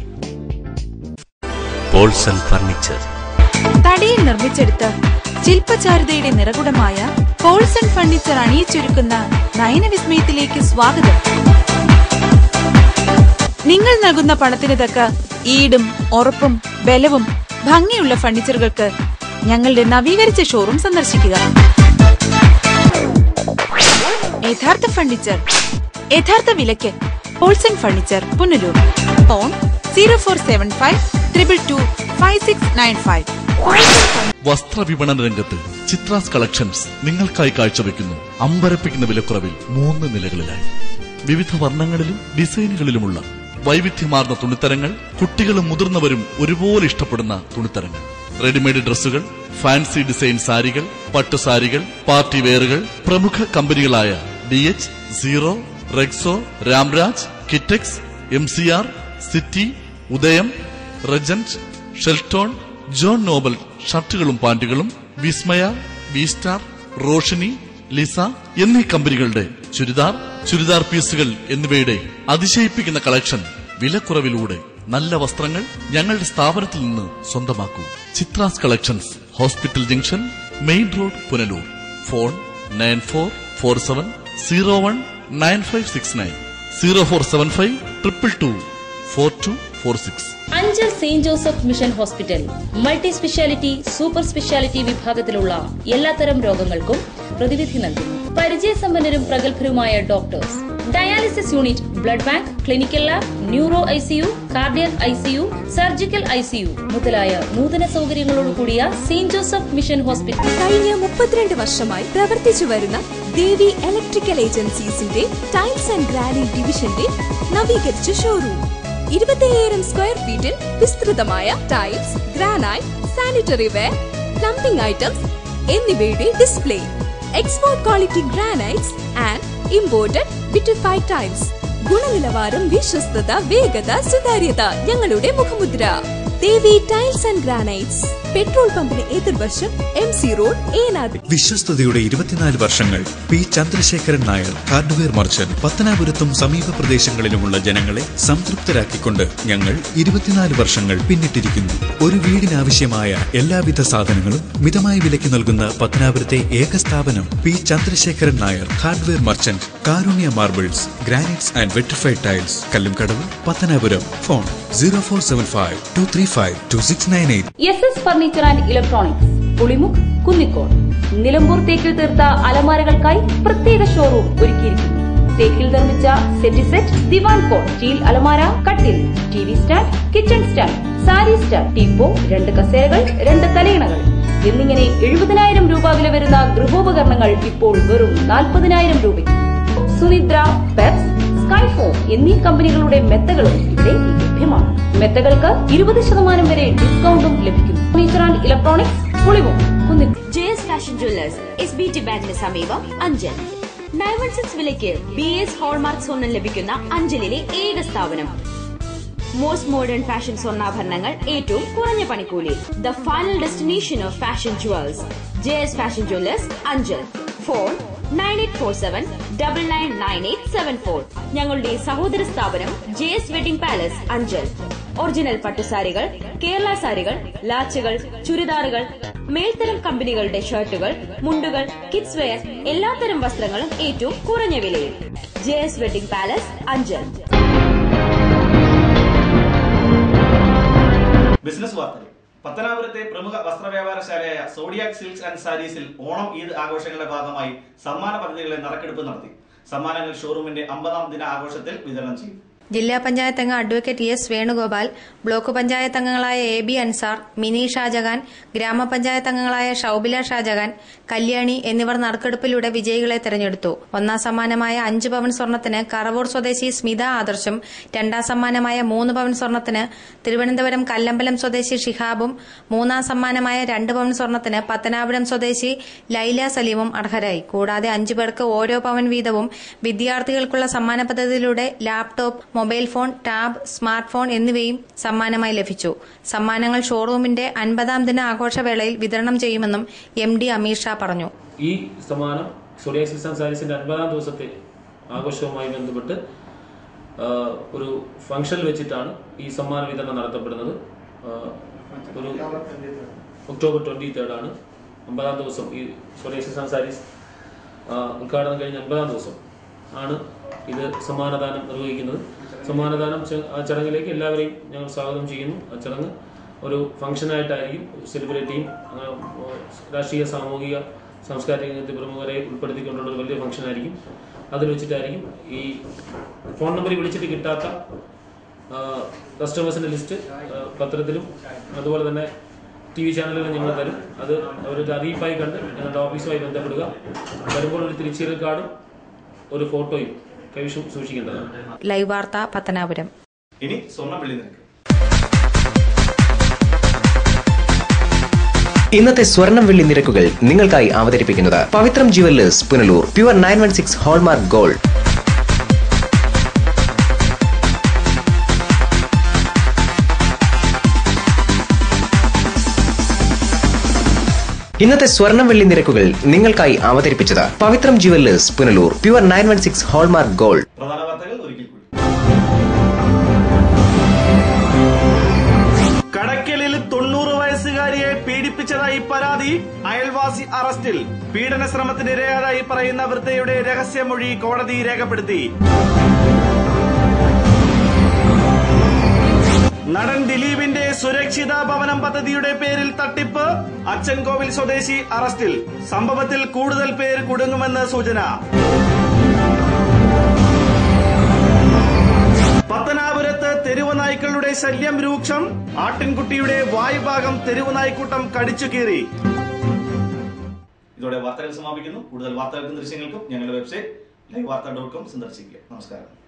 Paulson furniture തടിയിൽ നിർമ്മിച്ചെടുത്ത് ശില്പചാരുതയുടെ നിറകുടമായ പോൾസൺ ഫർണിച്ചർ അണിയിച്ചൊരുക്കുന്ന നയനവിസ്മയത്തിലേക്ക് സ്വാഗതം നിങ്ങൾ നൽകുന്ന പണത്തിന് തക്ക ഈടും ഉറപ്പും ബലവും ഭംഗിയുള്ള ഫർണിച്ചറുകൾക്ക് ഞങ്ങളുടെ നവീകരിച്ച ഷോറൂം സന്ദർശിക്കുക യഥാർത്ഥ ഫർണിച്ചർ യഥാർത്ഥ വിലയ്ക്ക് Paulson furniture Punalur phone zero four seven five triple two five six nine five വസ്ത്ര വിപണന രംഗത്ത് ചിത്രാസ് കളക്ഷൻസ് നിങ്ങൾക്കായി കാഴ്ചവെക്കുന്നു അമ്പരപ്പിക്കുന്ന വിലക്കുറവിൽ മൂന്ന് നിലകളിലായി വിവിധ വർണ്ണങ്ങളിലും ഡിസൈനുകളിലുമുള്ള വൈവിധ്യമാർന്ന തുണിത്തരങ്ങൾ കുട്ടികളും മുതിർന്നവരും ഒരുപോലെ ഇഷ്ടപ്പെടുന്ന തുണിത്തരങ്ങൾ റെഡിമെയ്ഡ് ഡ്രസ്സുകൾ ഫാൻസി ഡിസൈൻ സാരികൾ പട്ടുസാരികൾ പാർട്ടി വെയറുകൾ പ്രമുഖ കമ്പനികളായ D H zero Rexo Ramraj Kitex M C R city Udayam റജന്റ് Shelton John Noble ഷർട്ടുകളും പാന്റുകളും വിസ്മയ ബീസ്റ്റാർ റോഷിനി ലിസ എന്നീ കമ്പനികളുടെ ചുരിദാർ ചുരിദാർ പീസുകൾ എന്നിവയുടെ അതിശയിപ്പിക്കുന്ന കളക്ഷൻ വിലക്കുറവിലൂടെ നല്ല വസ്ത്രങ്ങൾ ഞങ്ങളുടെ സ്ഥാപനത്തിൽ നിന്ന് സ്വന്തമാക്കൂ ചിത്രാസ് collections hospital junction main road Punalur phone nine four four seven zero one nine five six nine zero four seven five triple two four two four six Anchal Saint Joseph mission hospital multi speciality super speciality വിഭാഗത്തിലുള്ള എല്ലാത്തരം രോഗങ്ങൾക്കും പ്രതിവിധി നൽകുന്നു പരിചയസമ്പന്നരും പ്രഗത്ഭരുമായ doctors dialysis unit blood bank clinical lab neuro I C U cardiac I C U surgical I C U മുതലായ നൂതന സൗകര്യങ്ങളോട് കൂടിയ സെയിന്റ് ജോസഫ് മിഷൻ ഹോസ്പിറ്റൽ കഴിഞ്ഞ മുപ്പത്തിരണ്ട് വർഷമായി പ്രവർത്തിച്ചു വരുന്ന ദേവി ഇലക്ട്രിക്കൽ ഏജൻസീസിന്റെ ടൈൽസ് ആൻഡ് ഗ്രാനൈറ്റ് ഡിവിഷന്റെ നവീകരിച്ച ഷോറൂം ഇരുപത്തിയ്യായിരം സ്ക്വയർ ഫീറ്റിൽ വിസ്തൃതമായ tiles granite sanitary ware plumbing items എന്നിവയുടെ display export quality granites and imported vitrified tiles ഗുണനിലവാരം വിശ്വസ്തത വേഗത സുതാര്യത ഞങ്ങളുടെ മുഖമുദ്ര Devi tiles and granites petrol പമ്പിന് എതിർവശം എം സി റോഡ് ഏനാട് വിശ്വസ്തയുടെ ഇരുപത്തിനാല് വർഷങ്ങൾ P Chandrasekharan Nair hardware merchant പത്തനാപുരത്തും സമീപ പ്രദേശങ്ങളിലുമുള്ള ജനങ്ങളെ സംതൃപ്തരാക്കിക്കൊണ്ട് ഞങ്ങൾ ഇരുപത്തിനാല് വർഷങ്ങൾ പിന്നിട്ടിരിക്കുന്നു ഒരു വീടിനാവശ്യമായ എല്ലാവിധ സാധനങ്ങളും മിതമായ വിലയ്ക്ക് നൽകുന്ന പത്തനാപുരത്തെ ഏക സ്ഥാപനം P Chandrasekharan Nair hardware merchant Karunya marbles granites and vitrified tiles Kallumkadavu Pathanapuram phone zero four seven five two three five two six nine eight S S furniture and electronics Pulimukku Kunnicode Nilambur തേക്കിൽ തീർത്ത അലമാരകൾക്കായി പ്രത്യേക ഷോറൂം ഒരുക്കിയിരിക്കുന്നു തേക്കിൽ നിർമ്മിച്ച settee set divan cot steel അലമാര കട്ടിൽ T V stand kitchen stand sari stand teapoy രണ്ട് കസേരകൾ രണ്ട് തലയിണകൾ എന്നിങ്ങനെ എഴുപതിനായിരം രൂപ വില വരുന്ന ഗൃഹോപകരണങ്ങൾ ഇപ്പോൾ വെറും നാൽപ്പതിനായിരം രൂപയ്ക്ക് സുനിദ്ര പെപ്സ് സ്കൈഫോൺ എന്നീ കമ്പനികളുടെ മെത്തകളും ഇവിടെ ലഭ്യമാണ് മെത്തകൾക്ക് ഇരുപത് ശതമാനം വരെ ഡിസ്കൗണ്ടും ലഭിക്കുന്നു ഫർണിച്ചർ ആൻഡ് ഇലക്ട്രോണിക്സ് പുളിവും Kunnicode J S fashion jewellers S B T ബാങ്കിന് സമീപം അഞ്ചൽ നയൻ വൺ സിക്സ് വിലയ്ക്ക് ബി എസ് ഹോൾമാർക്ക് സ്വർണം ലഭിക്കുന്ന അഞ്ചലിലെ ഏക സ്ഥാപനം മോസ്റ്റ് മോഡേൺ ഫാഷൻ സ്വർണ്ണാഭരണങ്ങൾ ഏറ്റവും കുറഞ്ഞ പണിക്കൂലി the final destination of fashion jewels J S fashion jewellers Anchal phone nine eight four seven double nine nine eight seven four ഞങ്ങളുടെ സഹോദര സ്ഥാപനം J S wedding palace Anchal original പട്ടുസാരികൾ കേരള സാരികൾ ലാച്ചുകൾ ചുരിദാറുകൾ മേൽത്തരം കമ്പനികളുടെ ഷർട്ടുകൾ മുണ്ടുകൾ കിഡ്സ് വെയർ എല്ലാത്തരം വസ്ത്രങ്ങളും ഏറ്റവും കുറഞ്ഞ വിലയിൽ J S wedding palace Anchal business വാർത്തകൾ പത്തനാപുരത്തെ പ്രമുഖ വസ്ത്രവ്യാപാരശാലയായ സോഡിയാക് സിൽക്സ് ആൻഡ് സാരീസിൽ ഓണം ഈദ് ആഘോഷങ്ങളുടെ ഭാഗമായി സമ്മാന പദ്ധതികളെ നറുക്കെടുപ്പ് നടത്തി സമ്മാനങ്ങൾ ഷോറൂമിന്റെ അമ്പതാം ദിന ആഘോഷത്തിൽ വിതരണം ചെയ്യും ജില്ലാ പഞ്ചായത്ത് അംഗം advocate S Venugopal block panchayat അംഗങ്ങളായ എ ബി അൻസാർ മിനി ഷാജഹാൻ ഗ്രാമപഞ്ചായത്ത് അംഗങ്ങളായ ഷൌബില ഷാജഹാൻ കല്യാണി എന്നിവർ നറുക്കെടുപ്പിലൂടെ വിജയികളെ തെരഞ്ഞെടുത്തു ഒന്നാം സമ്മാനമായ അഞ്ച് പവൻ സ്വർണത്തിന് കറവൂർ സ്വദേശി സ്മിത ആദർശും രണ്ടാം സമ്മാനമായ മൂന്ന് പവൻ സ്വർണത്തിന് തിരുവനന്തപുരം കല്ലമ്പലം സ്വദേശി ഷിഹാബും മൂന്നാം സമ്മാനമായ രണ്ട് പവൻ സ്വർണത്തിന് പത്തനാപുരം സ്വദേശി ലൈല സലീമും അർഹരായി കൂടാതെ അഞ്ചു പേർക്ക് ഓരോ പവൻ വീതവും വിദ്യാർത്ഥികൾക്കുള്ള സമ്മാന പദ്ധതിയിലൂടെ laptop mobile phone tab smart phone എന്നിവയും സമ്മാനമായി ലഭിച്ചു സമ്മാനങ്ങൾ ഷോറൂമിന്റെ അൻപതാം ദിന ആഘോഷവേളയിൽ വിതരണം ചെയ്യുമെന്നും എം ഡി അമീർ ഷാ പറഞ്ഞു ഈ സമ്മാനം സോഡിയാക്സിസ് ആൻഡ് സാരീസിന്റെ അൻപതാം ദിവസത്തെ ആഘോഷവുമായി ബന്ധപ്പെട്ട് ആ, ഒരു ഫംഗ്ഷനിൽ വെച്ചിട്ടാണ് ഈ സമ്മാന വിതരണം നടത്തപ്പെടുന്നത് ആ, ഒരു ഒക്ടോബർ ട്വന്റി തേർഡാണ് അമ്പതാം ദിവസം ഈ സോഡിയാക്സിസ് ആൻഡ് സാരീസ് ആ, ഉദ്ഘാടനം കഴിഞ്ഞ അൻപതാം ദിവസം ആണ് ഇത് സമ്മാനദാനം നിർവഹിക്കുന്നത് സമ്മാനദാനം ച- ആ ചടങ്ങിലേക്ക് എല്ലാവരെയും ഞങ്ങൾ സ്വാഗതം ചെയ്യുന്നു ആ ചടങ്ങ് ഒരു ഫംഗ്ഷനായിട്ടായിരിക്കും സെലിബ്രിറ്റിയും അങ്ങനെ ഏഹ്, രാഷ്ട്രീയ സാമൂഹിക സാംസ്കാരിക രംഗത്തെ പ്രമുഖരെ ഉൾപ്പെടുത്തിക്കൊണ്ടുള്ള ഒരു വലിയ ഫംഗ്ഷനായിരിക്കും അതിൽ വെച്ചിട്ടായിരിക്കും ഈ ഫോൺ നമ്പറിൽ വിളിച്ചിട്ട് കിട്ടാത്ത കസ്റ്റമേഴ്സിന്റെ ലിസ്റ്റ് പത്രത്തിലും അതുപോലെ തന്നെ ടി വി ചാനലുകളിൽ ഞങ്ങൾ തരും അത് അവരൊരു അറിയിപ്പായി കണ്ട് ഞങ്ങളുടെ ഓഫീസുമായി ബന്ധപ്പെടുക വരുമ്പോൾ ഒരു തിരിച്ചറിയൽ കാർഡും ഒരു ഫോട്ടോയും കൈവശം സൂക്ഷിക്കേണ്ടതാണ് ലൈവ് വാർത്ത പത്തനാപുരം ഇനി സ്വർണ്ണ വെള്ളി നിരക്ക് ഇന്നത്തെ സ്വർണം വെള്ളി നിരക്കുകൾ നിങ്ങൾക്കായി അവതരിപ്പിക്കുന്നത് Pavithram jewellers Punalur pure nine one six hallmark gold ഇന്നത്തെ സ്വർണം വെള്ളി നിരക്കുകൾ നിങ്ങൾക്കായി അവതരിപ്പിച്ചത് Pavithram jewellers Punalur pure nine one six hallmark gold പ്രധാന വാർത്തകൾ ഒരിക്കൽ കൂടി കടയ്ക്കലിൽ തൊണ്ണൂറ് വയസ്സുകാരിയെ പീഡിപ്പിച്ചതായി പരാതി അയൽവാസി അറസ്റ്റിൽ പീഡന ശ്രമത്തിന് ഇരയാതായി പറയുന്ന വൃദ്ധയുടെ രഹസ്യമൊഴി കോടതി രേഖപ്പെടുത്തി നടൻ ദിലീപിന്റെ സുരക്ഷിത ഭവനം പദ്ധതിയുടെ പേരിൽ തട്ടിപ്പ് അച്ചൻകോവിൽ സ്വദേശി അറസ്റ്റിൽ സംഭവത്തിൽ കൂടുതൽ പേർ കുടുങ്ങുമെന്ന് സൂചന പത്തനാപുരത്ത് തെരുവ് നായ്ക്കളുടെ ശല്യം രൂക്ഷം ആട്ടിൻകുട്ടിയുടെ വായുഭാഗം തെരുവ് നായ്ക്കൂട്ടം കടിച്ചു കീറി ഇതോടെ വാർത്തകൾ സമാപിക്കുന്നു കൂടുതൽ വാർത്തകൾക്കും ദൃശ്യങ്ങൾക്കും ഞങ്ങളുടെ website live Vartha dot com സന്ദർശിക്കുക നമസ്കാരം